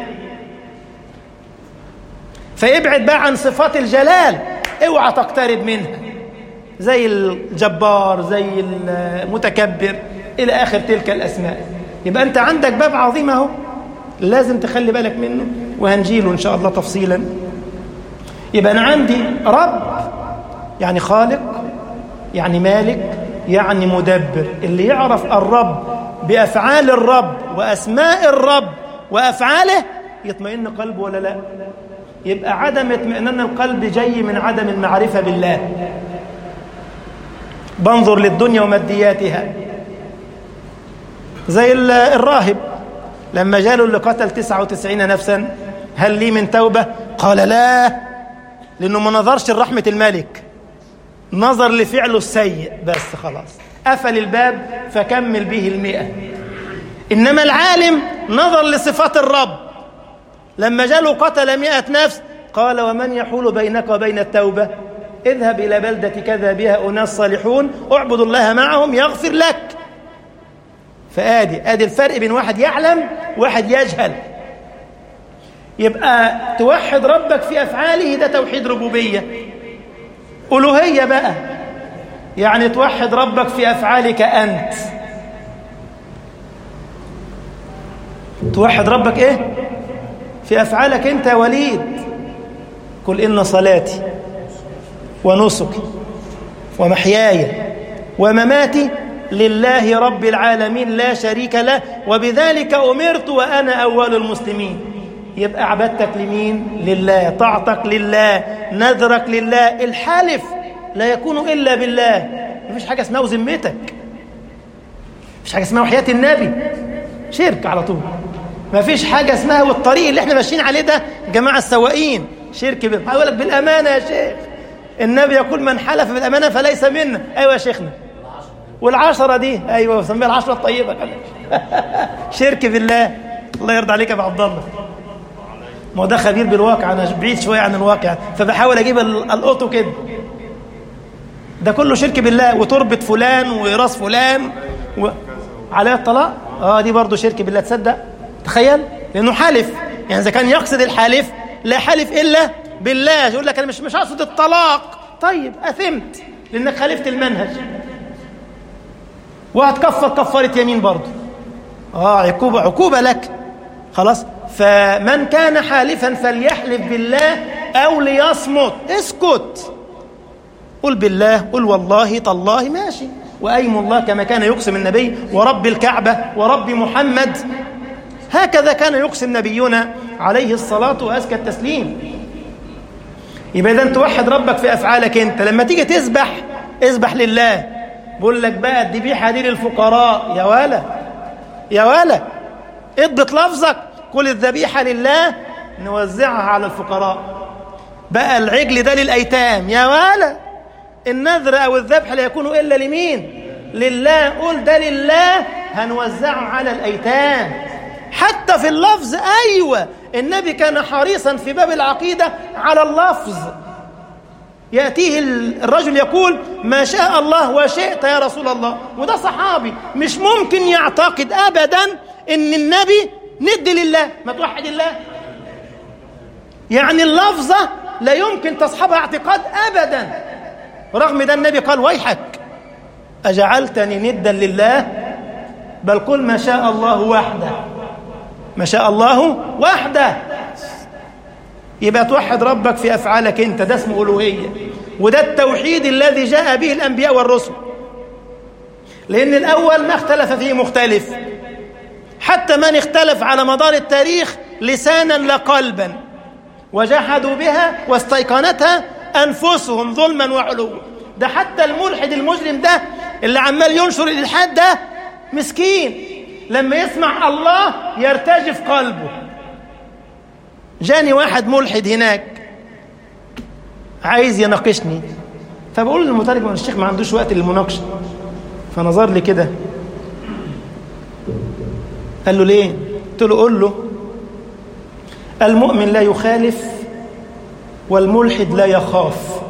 فابعد بقى عن صفات الجلال اوعى تقترب منها زي الجبار زي المتكبر الى اخر تلك الاسماء يبقى انت عندك باب عظيم اهو لازم تخلي بالك منه وهنجيله ان شاء الله تفصيلا يبقى انا عندي رب يعني خالق يعني مالك يعني مدبر اللي يعرف الرب بافعال الرب واسماء الرب وافعاله يطمئن قلبه ولا لا يبقى عدم اطمئنان القلب جاي من عدم المعرفه بالله بنظر للدنيا ومادياتها زي الراهب لما جاله اللي قتل 99 نفسا هل لي من توبة قال لا لأنه ما نظرش لرحمة الملك نظر لفعله السيء بس خلاص قفل الباب فكمل به المئة إنما العالم نظر لصفات الرب لما جاله قتل مئة نفس قال ومن يحول بينك وبين التوبة اذهب إلى بلدة كذا بها أناس صالحون اعبد الله معهم يغفر لك فآدي آدي الفرق بين واحد يعلم وواحد يجهل يبقى توحد ربك في أفعاله ده توحيد ربوبية ألوهية بقى يعني توحد ربك في أفعالك أنت توحد ربك إيه في أفعالك أنت يا وليد قل إن صلاتي ونسكي ومحياي ومماتي لله رب العالمين لا شريك له وبذلك أمرت وأنا أول المسلمين يبقى عبادتك لمين لله طاعتك لله نذرك لله الحلف لا يكون إلا بالله مفيش حاجة اسمها وذمتك مفيش حاجة اسمها وحياة النبي شرك على طول مفيش حاجة اسمها والطريق اللي احنا ماشيين عليه ده جماعة السواقين شرك بيقول لك بالأمانة يا شيخ النبي يقول من حلف بالأمانة فليس منا أيوة يا شيخنا والعشرة دي أيوة وسميها العشرة الطيبة شرك بالله الله يرضى عليك يا أبو عبد الله ما هو ده خبير بالواقع أنا بعيد شوية عن الواقع فبحاول أجيب الأوتو كده ده كله شرك بالله وتربة فلان وراس فلان و... عليها الطلاق اه دي برضه شرك بالله تصدق تخيل لانه حالف يعني اذا كان يقصد الحالف لا حالف الا بالله يقول لك انا مش مش اقصد الطلاق طيب اثمت لانك خالفت المنهج وهتكفر كفاره يمين برضه اه عقوبه عقوبه لك خلاص فمن كان حالفا فليحلف بالله او ليصمت اسكت قل بالله قل والله تالله ماشي وأيم الله كما كان يقسم النبي ورب الكعبة ورب محمد هكذا كان يقسم نبينا عليه الصلاة وأزكى التسليم يبقى إذا توحد ربك في أفعالك أنت لما تيجي تسبح اسبح لله بقول لك بقى الذبيحة دي للفقراء يا ولا يا ولا اضبط لفظك قل الذبيحة لله نوزعها على الفقراء بقى العجل ده للأيتام يا ولا النذر أو الذبح لا يكون إلا لمين لله قول ده لله هنوزعه على الأيتام حتى في اللفظ أيوة النبي كان حريصا في باب العقيدة على اللفظ يأتيه الرجل يقول ما شاء الله وشئت يا رسول الله وده صحابي مش ممكن يعتقد أبدا إن النبي ند لله ما توحد الله يعني اللفظة لا يمكن تصحبها اعتقاد أبدا رغم ده النبي قال ويحك أجعلتني ندا لله بل قل ما شاء الله وحده ما شاء الله وحده يبقى توحد ربك في أفعالك أنت ده اسمه ألوهية وده التوحيد الذي جاء به الأنبياء والرسل لأن الأول ما اختلف فيه مختلف حتى من اختلف على مدار التاريخ لسانا لا قلبا وجحدوا بها واستيقنتها أنفسهم ظلما وعلوا ده حتى الملحد المجرم ده اللي عمال ينشر الإلحاد ده مسكين لما يسمع الله يرتجف قلبه جاني واحد ملحد هناك عايز يناقشني فبقول للمترجم الشيخ ما عندوش وقت للمناقشه فنظر لي كده قال له ليه قلت له قول له المؤمن لا يخالف والملحد لا يخاف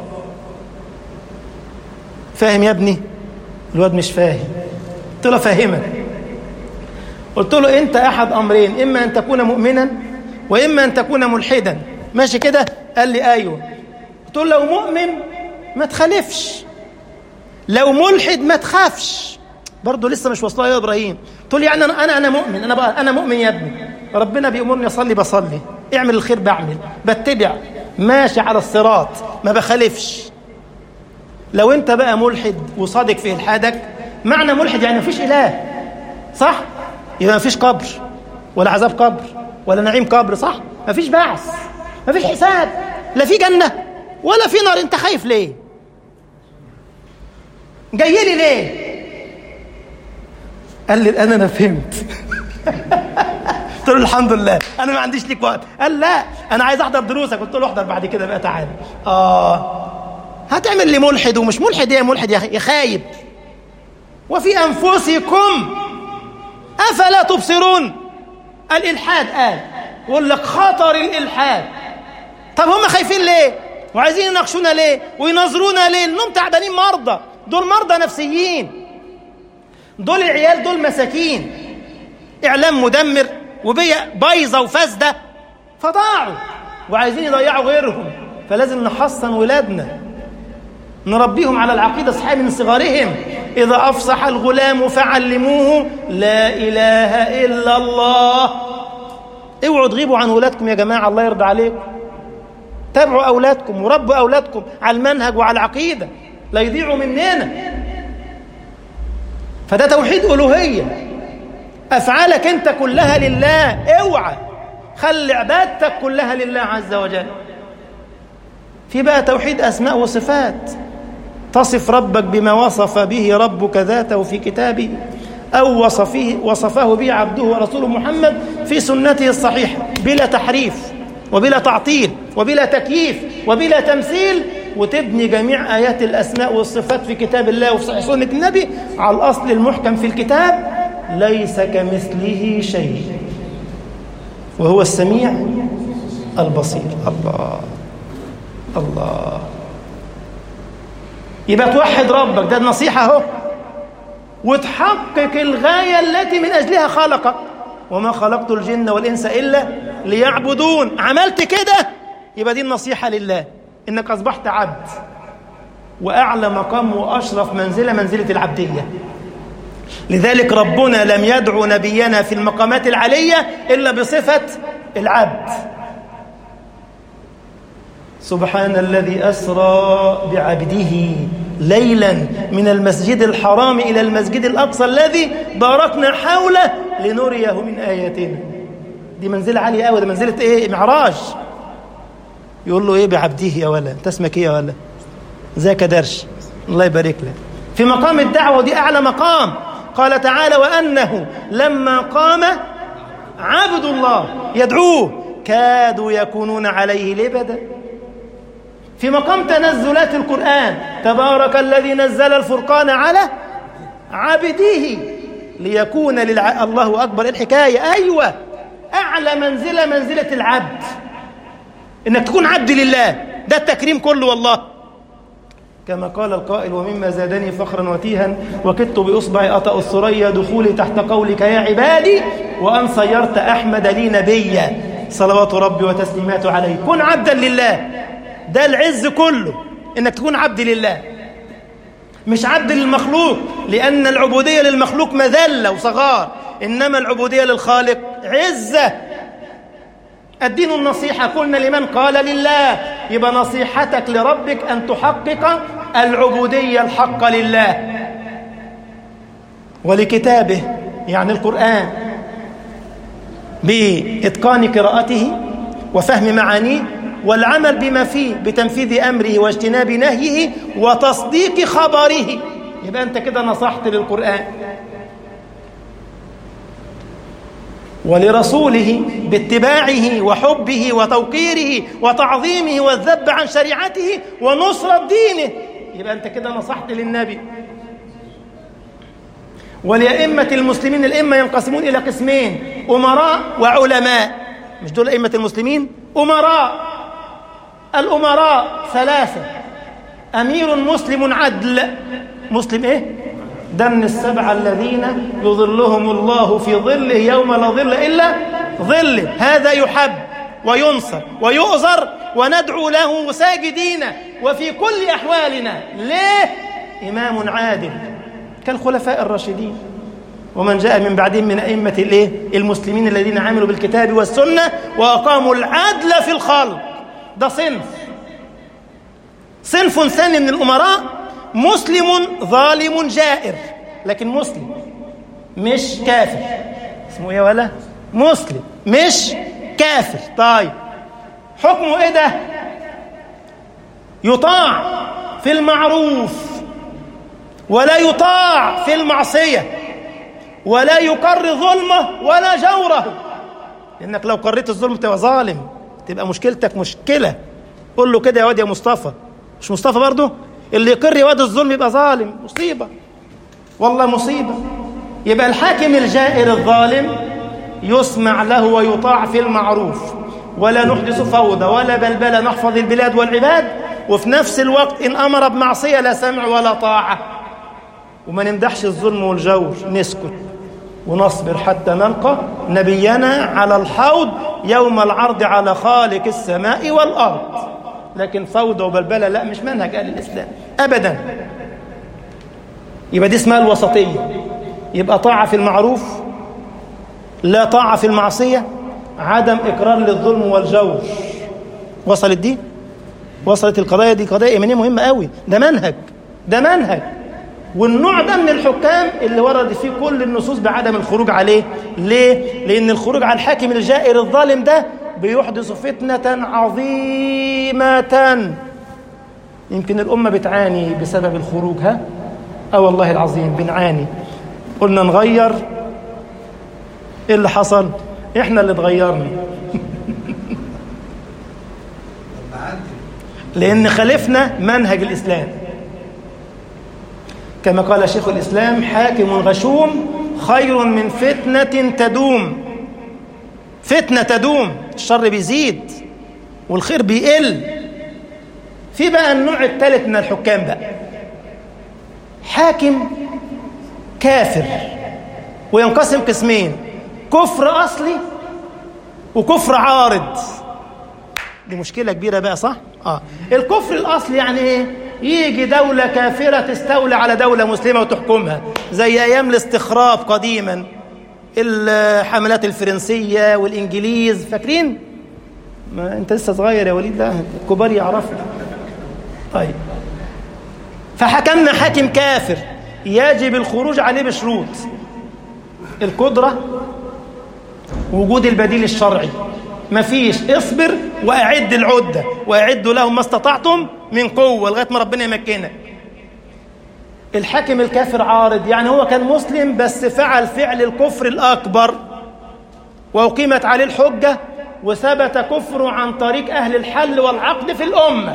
فاهم يا ابني الواد مش فاهم قلت له فاهمك قلت له انت احد امرين اما ان تكون مؤمنا واما ان تكون ملحدا ماشي كده قال لي ايوه قلت له لو مؤمن ما تخالفش لو ملحد ما تخافش برضه لسه مش واصله يا ابراهيم تقول يعني انا انا انا مؤمن انا بقى انا مؤمن يا ابني ربنا بيامرني اصلي بصلي اعمل الخير بعمل بتبع ماشي على الصراط ما بخالفش لو انت بقى ملحد وصادق في الحادك معنى ملحد يعني مفيش اله صح يبقى مفيش قبر ولا عذاب قبر ولا نعيم قبر صح مفيش بعث مفيش حساب لا في جنه ولا في نار انت خايف ليه جاي لي ليه قال لي الان انا فهمت قلت له الحمد لله انا ما عنديش ليك وقت قال لا انا عايز احضر دروسك قلت له احضر بعد كده بقى تعالى اه هتعمل لي ملحد ومش ملحد ايه ملحد يا خايب وفي انفسكم افلا تبصرون الالحاد قال يقول لك خطر الالحاد طب هم خايفين ليه وعايزين يناقشونا ليه وينظرونا ليه انهم تعبانين مرضى دول مرضى نفسيين دول العيال دول مساكين اعلام مدمر وبيئه بايظه وفاسده فضاعوا وعايزين يضيعوا غيرهم فلازم نحصن ولادنا نربيهم على العقيده الصحيحه من صغارهم اذا افصح الغلام فعلموه لا اله الا الله اوعوا تغيبوا عن ولادكم يا جماعه الله يرضى عليكم تابعوا اولادكم وربوا اولادكم على المنهج وعلى العقيده لا يضيعوا مننا فده توحيد ألوهية أفعالك أنت كلها لله اوعى خلي عبادتك كلها لله عز وجل في بقى توحيد أسماء وصفات تصف ربك بما وصف به ربك ذاته في كتابه أو وصفه وصفه به عبده ورسوله محمد في سنته الصحيحة بلا تحريف وبلا تعطيل وبلا تكييف وبلا تمثيل وتبني جميع آيات الأسماء والصفات في كتاب الله وفي صحيح سنة النبي على الأصل المحكم في الكتاب ليس كمثله شيء وهو السميع البصير الله الله يبقى توحد ربك ده النصيحة اهو وتحقق الغاية التي من أجلها خلقك وما خلقت الجن والإنس إلا ليعبدون عملت كده يبقى دي النصيحة لله إنك أصبحت عبد وأعلى مقام وأشرف منزلة منزلة العبدية لذلك ربنا لم يدعو نبينا في المقامات العلية إلا بصفة العبد سبحان الذي أسرى بعبده ليلا من المسجد الحرام إلى المسجد الأقصى الذي باركنا حوله لنريه من آياتنا دي منزلة عالية قوي ده منزلة إيه معراج يقول له إيه بعبده يا ولا أنت اسمك إيه يا ولا ذاك درش الله يبارك لك في مقام الدعوة دي أعلى مقام قال تعالى وأنه لما قام عبد الله يدعوه كادوا يكونون عليه لبدا في مقام تنزلات القرآن تبارك الذي نزل الفرقان على عبده ليكون للع... الله أكبر إيه الحكاية أيوة أعلى منزلة منزلة العبد إنك تكون عبد لله ده التكريم كله والله كما قال القائل ومما زادني فخرا وتيها وكدت بإصبعي أطأ الثريا دخولي تحت قولك يا عبادي وأن صيرت أحمد لي نبيا صلوات ربي وتسليماته عليه كن عبدا لله ده العز كله إنك تكون عبد لله مش عبد للمخلوق لأن العبودية للمخلوق مذلة وصغار إنما العبودية للخالق عزة الدين النصيحة قلنا لمن قال لله يبقى نصيحتك لربك أن تحقق العبودية الحق لله ولكتابه يعني القرآن بإتقان قراءته وفهم معانيه والعمل بما فيه بتنفيذ أمره واجتناب نهيه وتصديق خبره يبقى أنت كده نصحت للقرآن ولرسوله باتباعه وحبه وتوقيره وتعظيمه والذب عن شريعته ونصرة دينه يبقى أنت كده نصحت للنبي ولأئمة المسلمين الأئمة ينقسمون إلى قسمين أمراء وعلماء مش دول أئمة المسلمين أمراء الأمراء ثلاثة أمير مسلم عدل مسلم إيه؟ ده من السبعة الذين يظلهم الله في ظله يوم لا ظل إلا ظله هذا يحب وينصر ويؤزر وندعو له ساجدين وفي كل أحوالنا ليه؟ إمام عادل كالخلفاء الراشدين ومن جاء من بعدهم من أئمة الإيه؟ المسلمين الذين عملوا بالكتاب والسنة وأقاموا العدل في الخلق ده صنف صنف ثاني من الأمراء مسلم ظالم جائر لكن مسلم مش كافر اسمه ايه ولا مسلم مش كافر طيب حكمه ايه ده يطاع في المعروف ولا يطاع في المعصية ولا يقر ظلمه ولا جوره لأنك لو قريت الظلم تبقى ظالم تبقى مشكلتك مشكلة قول له كده يا واد يا مصطفى مش مصطفى برضه اللي يقر يواد الظلم يبقى ظالم مصيبة والله مصيبة يبقى الحاكم الجائر الظالم يسمع له ويطاع في المعروف ولا نحدث فوضى ولا بلبلة نحفظ البلاد والعباد وفي نفس الوقت إن أمر بمعصية لا سمع ولا طاعة وما نمدحش الظلم والجور نسكت ونصبر حتى نلقى نبينا على الحوض يوم العرض على خالق السماء والأرض لكن فوضى وبلبلة لا مش منهج أهل الإسلام أبدا يبقى دي اسمها الوسطية يبقى طاعة في المعروف لا طاعة في المعصية عدم إقرار للظلم والجور وصلت دي وصلت القضايا دي قضايا إيمانية مهمة قوي ده منهج ده منهج والنوع ده من الحكام اللي ورد فيه كل النصوص بعدم الخروج عليه ليه؟ لأن الخروج على الحاكم الجائر الظالم ده بيحدث فتنة عظيمة يمكن الأمة بتعاني بسبب الخروج ها؟ أه والله العظيم بنعاني قلنا نغير إيه اللي حصل؟ إحنا اللي اتغيرنا لأن خالفنا منهج الإسلام كما قال شيخ الإسلام حاكم غشوم خير من فتنة تدوم فتنة تدوم الشر بيزيد والخير بيقل في بقى النوع الثالث من الحكام بقى حاكم كافر وينقسم قسمين كفر أصلي وكفر عارض دي مشكلة كبيرة بقى صح؟ آه الكفر الأصلي يعني إيه؟ يجي دولة كافرة تستولي على دولة مسلمة وتحكمها زي أيام الاستخراف قديما الحملات الفرنسية والإنجليز فاكرين؟ ما أنت لسه صغير يا وليد لا الكبار يعرفوا طيب فحكمنا حاكم كافر يجب الخروج عليه بشروط القدرة وجود البديل الشرعي مفيش اصبر واعد العدة واعدوا لهم ما استطعتم من قوة لغاية ما ربنا يمكنك الحاكم الكافر عارض يعني هو كان مسلم بس فعل فعل الكفر الأكبر وأقيمت عليه الحجة وثبت كفره عن طريق أهل الحل والعقد في الأمة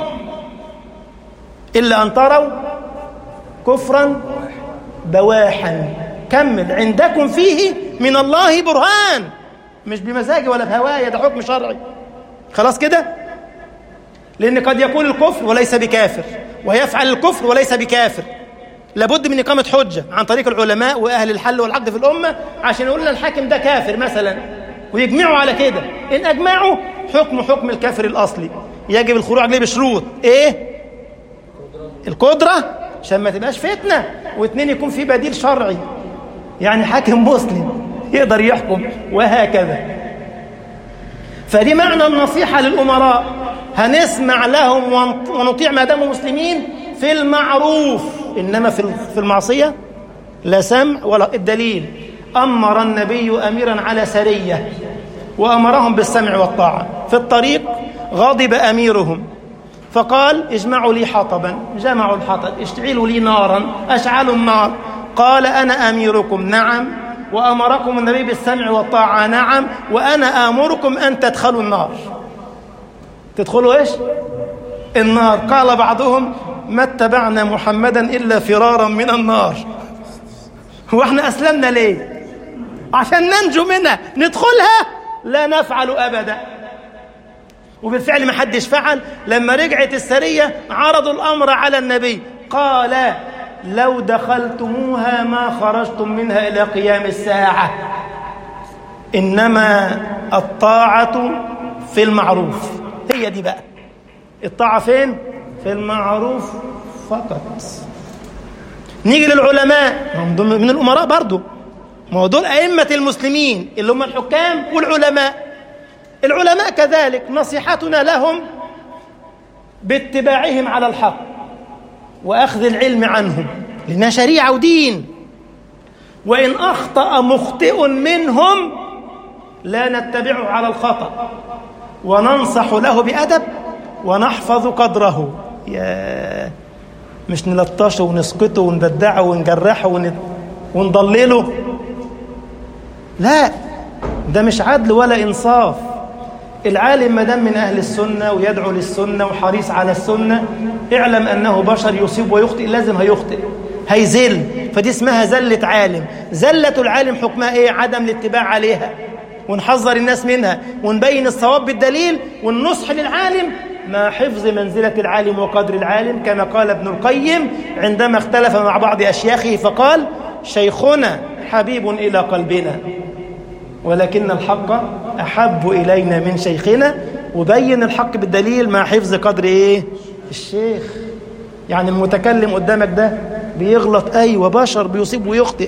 إلا أن تروا كفرا بواحا كمل عندكم فيه من الله برهان مش بمزاجي ولا بهوايا ده حكم شرعي خلاص كده لأن قد يقول الكفر وليس بكافر ويفعل الكفر وليس بكافر لابد من إقامة حجة عن طريق العلماء وأهل الحل والعقد في الأمة عشان يقول لنا الحاكم ده كافر مثلا ويجمعوا على كده إن أجمعوا حكم حكم الكافر الأصلي يجب الخروج عليه بشروط إيه؟ القدرة عشان ما تبقاش فتنة واثنين يكون في بديل شرعي يعني حاكم مسلم يقدر يحكم وهكذا فدي معنى النصيحة للأمراء هنسمع لهم ونطيع ما داموا مسلمين في المعروف إنما في المعصية لا سمع ولا الدليل أمر النبي أميرا على سرية وأمرهم بالسمع والطاعة في الطريق غضب أميرهم فقال اجمعوا لي حطبا جمعوا الحطب اشتعلوا لي نارا أشعلوا النار قال أنا أميركم نعم وأمركم النبي بالسمع والطاعة نعم وأنا آمركم أن تدخلوا النار تدخلوا إيش؟ النار قال بعضهم ما اتبعنا محمدا إلا فرارا من النار هو احنا أسلمنا ليه؟ عشان ننجو منها ندخلها لا نفعل أبدا وبالفعل ما حدش فعل لما رجعت السرية عرضوا الأمر على النبي قال لو دخلتموها ما خرجتم منها إلى قيام الساعة إنما الطاعة في المعروف هي دي بقى الطاعة فين؟ في المعروف فقط نيجي للعلماء من الأمراء برضو ما هو دول أئمة المسلمين اللي هم الحكام والعلماء العلماء كذلك نصيحتنا لهم باتباعهم على الحق وأخذ العلم عنهم لأنها شريعة ودين وإن أخطأ مخطئ منهم لا نتبعه على الخطأ وننصح له بأدب ونحفظ قدره يا مش نلطشه ونسقطه ونبدعه ونجرحه ون... ونضلله لا ده مش عدل ولا إنصاف العالم ما دام من أهل السنة ويدعو للسنة وحريص على السنة اعلم أنه بشر يصيب ويخطئ لازم هيخطئ هيزل فدي اسمها زلة عالم زلة العالم حكمها ايه عدم الاتباع عليها ونحذر الناس منها ونبين الصواب بالدليل والنصح للعالم مع حفظ منزلة العالم وقدر العالم كما قال ابن القيم عندما اختلف مع بعض أشياخه فقال شيخنا حبيب إلى قلبنا ولكن الحق أحب إلينا من شيخنا وبين الحق بالدليل مع حفظ قدر إيه الشيخ يعني المتكلم قدامك ده بيغلط أيوة بشر بيصيب ويخطئ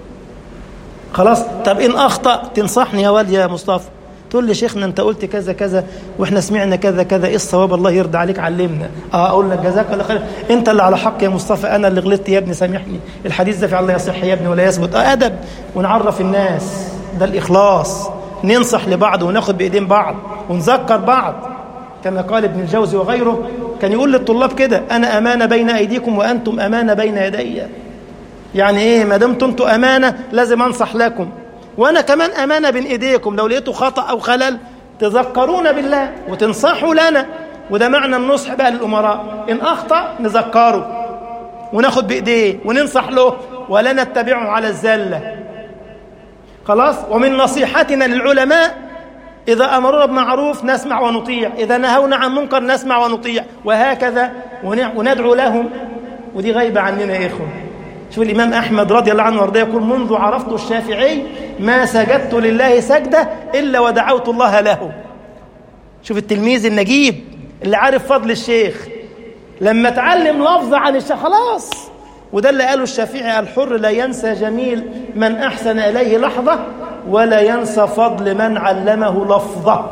خلاص طب إن أخطأ تنصحني يا والد يا مصطفى تقول لي شيخنا أنت قلت كذا كذا وإحنا سمعنا كذا كذا إيه الصواب الله يرضى عليك علمنا آه أقول لك جزاك الله خير أنت اللي على حق يا مصطفى أنا اللي غلطت يا ابني سامحني الحديث ده فعلا يصح يا ابني ولا يثبت آه أدب ونعرف الناس ده الإخلاص ننصح لبعض وناخد بإيدين بعض ونذكر بعض كما قال ابن الجوزي وغيره كان يقول للطلاب كده أنا أمانة بين أيديكم وأنتم أمانة بين يدي يعني إيه ما دمتم أنتم أمانة لازم أنصح لكم وأنا كمان أمانة بين إيديكم لو لقيتوا خطأ أو خلل تذكرونا بالله وتنصحوا لنا وده معنى النصح بقى للأمراء إن أخطأ نذكره وناخد بإيديه وننصح له ولا نتبعه على الزلة خلاص ومن نصيحتنا للعلماء إذا أمرونا بمعروف نسمع ونطيع إذا نهونا عن منكر نسمع ونطيع وهكذا وندعو لهم ودي غايبة عننا يا إخوة شوف الإمام أحمد رضي الله عنه وارضاه يقول منذ عرفت الشافعي ما سجدت لله سجدة إلا ودعوت الله له شوف التلميذ النجيب اللي عارف فضل الشيخ لما تعلم لفظ عن الشيخ خلاص وده اللي قاله الشافعي الحر لا ينسى جميل من أحسن إليه لحظة ولا ينسى فضل من علمه لفظة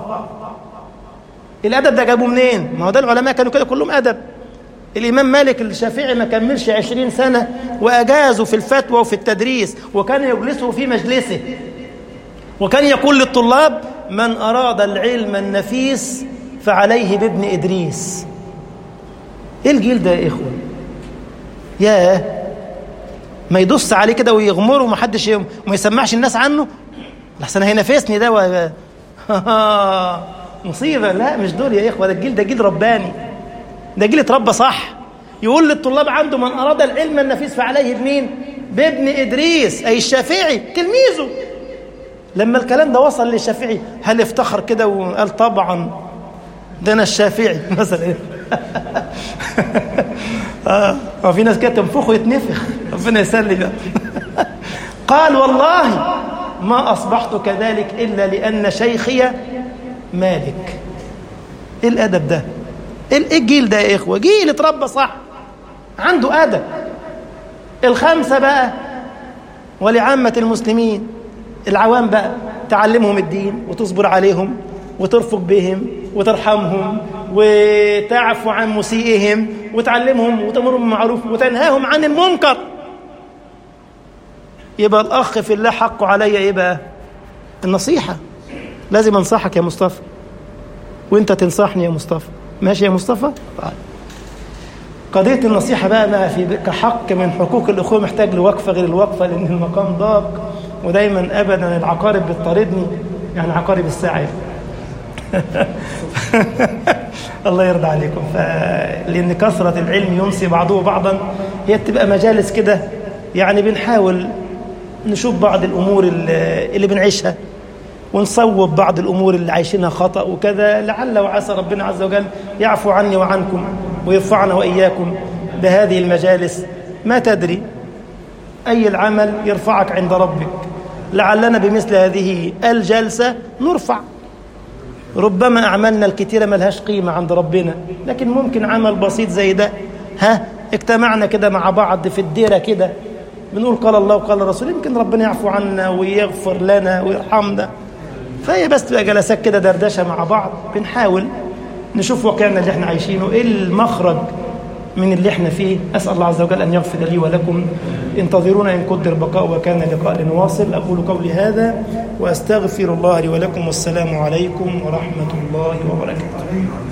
الأدب ده جابوه منين؟ ما هو ده العلماء كانوا كده كلهم أدب الإمام مالك الشافعي ما كملش عشرين سنة وأجازوا في الفتوى وفي التدريس وكان يجلسه في مجلسه وكان يقول للطلاب من أراد العلم النفيس فعليه بابن إدريس إيه الجيل ده يا إخوة ياه ما يدوس عليه كده ويغمره ومحدش وما يسمعش الناس عنه لحسن هينافسني ده و... مصيبة لا مش دول يا إخوة ده الجيل ده جيل رباني ده جيل اتربى صح يقول للطلاب عنده من أراد العلم النفيس فعليه بمين بابن إدريس أي الشافعي تلميذه لما الكلام ده وصل للشافعي هل افتخر كده وقال طبعا ده أنا الشافعي مثلا آه في ناس كده تنفخ ويتنفخ ربنا يسلم قال والله ما أصبحت كذلك إلا لأن شيخي مالك إيه الأدب ده إيه الجيل ده يا إخوة جيل اتربى صح عنده أدب الخمسة بقى ولعامة المسلمين العوام بقى تعلمهم الدين وتصبر عليهم وترفق بهم وترحمهم وتعفو عن مسيئهم وتعلمهم وتمرهم بالمعروف وتنهاهم عن المنكر يبقى الأخ في الله حقه عليا إيه بقى النصيحة لازم أنصحك يا مصطفى وانت تنصحني يا مصطفى ماشي يا مصطفى طيب. قضية النصيحة بقى ما في كحق من حقوق الأخوة محتاج لوقفة غير الوقفة لأن المقام ضاق ودايما أبدا العقارب بتطاردني يعني عقارب الساعة الله يرضى عليكم ف... لأن كثرة العلم ينسي بعضه بعضا هي بتبقى مجالس كده يعني بنحاول نشوف بعض الأمور اللي, اللي بنعيشها ونصوب بعض الأمور اللي عايشينها خطأ وكذا لعل وعسى ربنا عز وجل يعفو عني وعنكم ويرفعنا وإياكم بهذه المجالس ما تدري أي العمل يرفعك عند ربك لعلنا بمثل هذه الجلسة نرفع ربما أعمالنا الكثيرة ملهاش قيمة عند ربنا لكن ممكن عمل بسيط زي ده ها اجتمعنا كده مع بعض في الديرة كده بنقول قال الله وقال الرسول يمكن ربنا يعفو عنا ويغفر لنا ويرحمنا فهي بس تبقى جلسات كده دردشه مع بعض بنحاول نشوف واقعنا اللي احنا عايشينه ايه المخرج من اللي احنا فيه اسال الله عز وجل ان يغفر لي ولكم انتظرونا ان قدر بقاء وكان لقاء لنواصل اقول قولي هذا واستغفر الله لي ولكم والسلام عليكم ورحمه الله وبركاته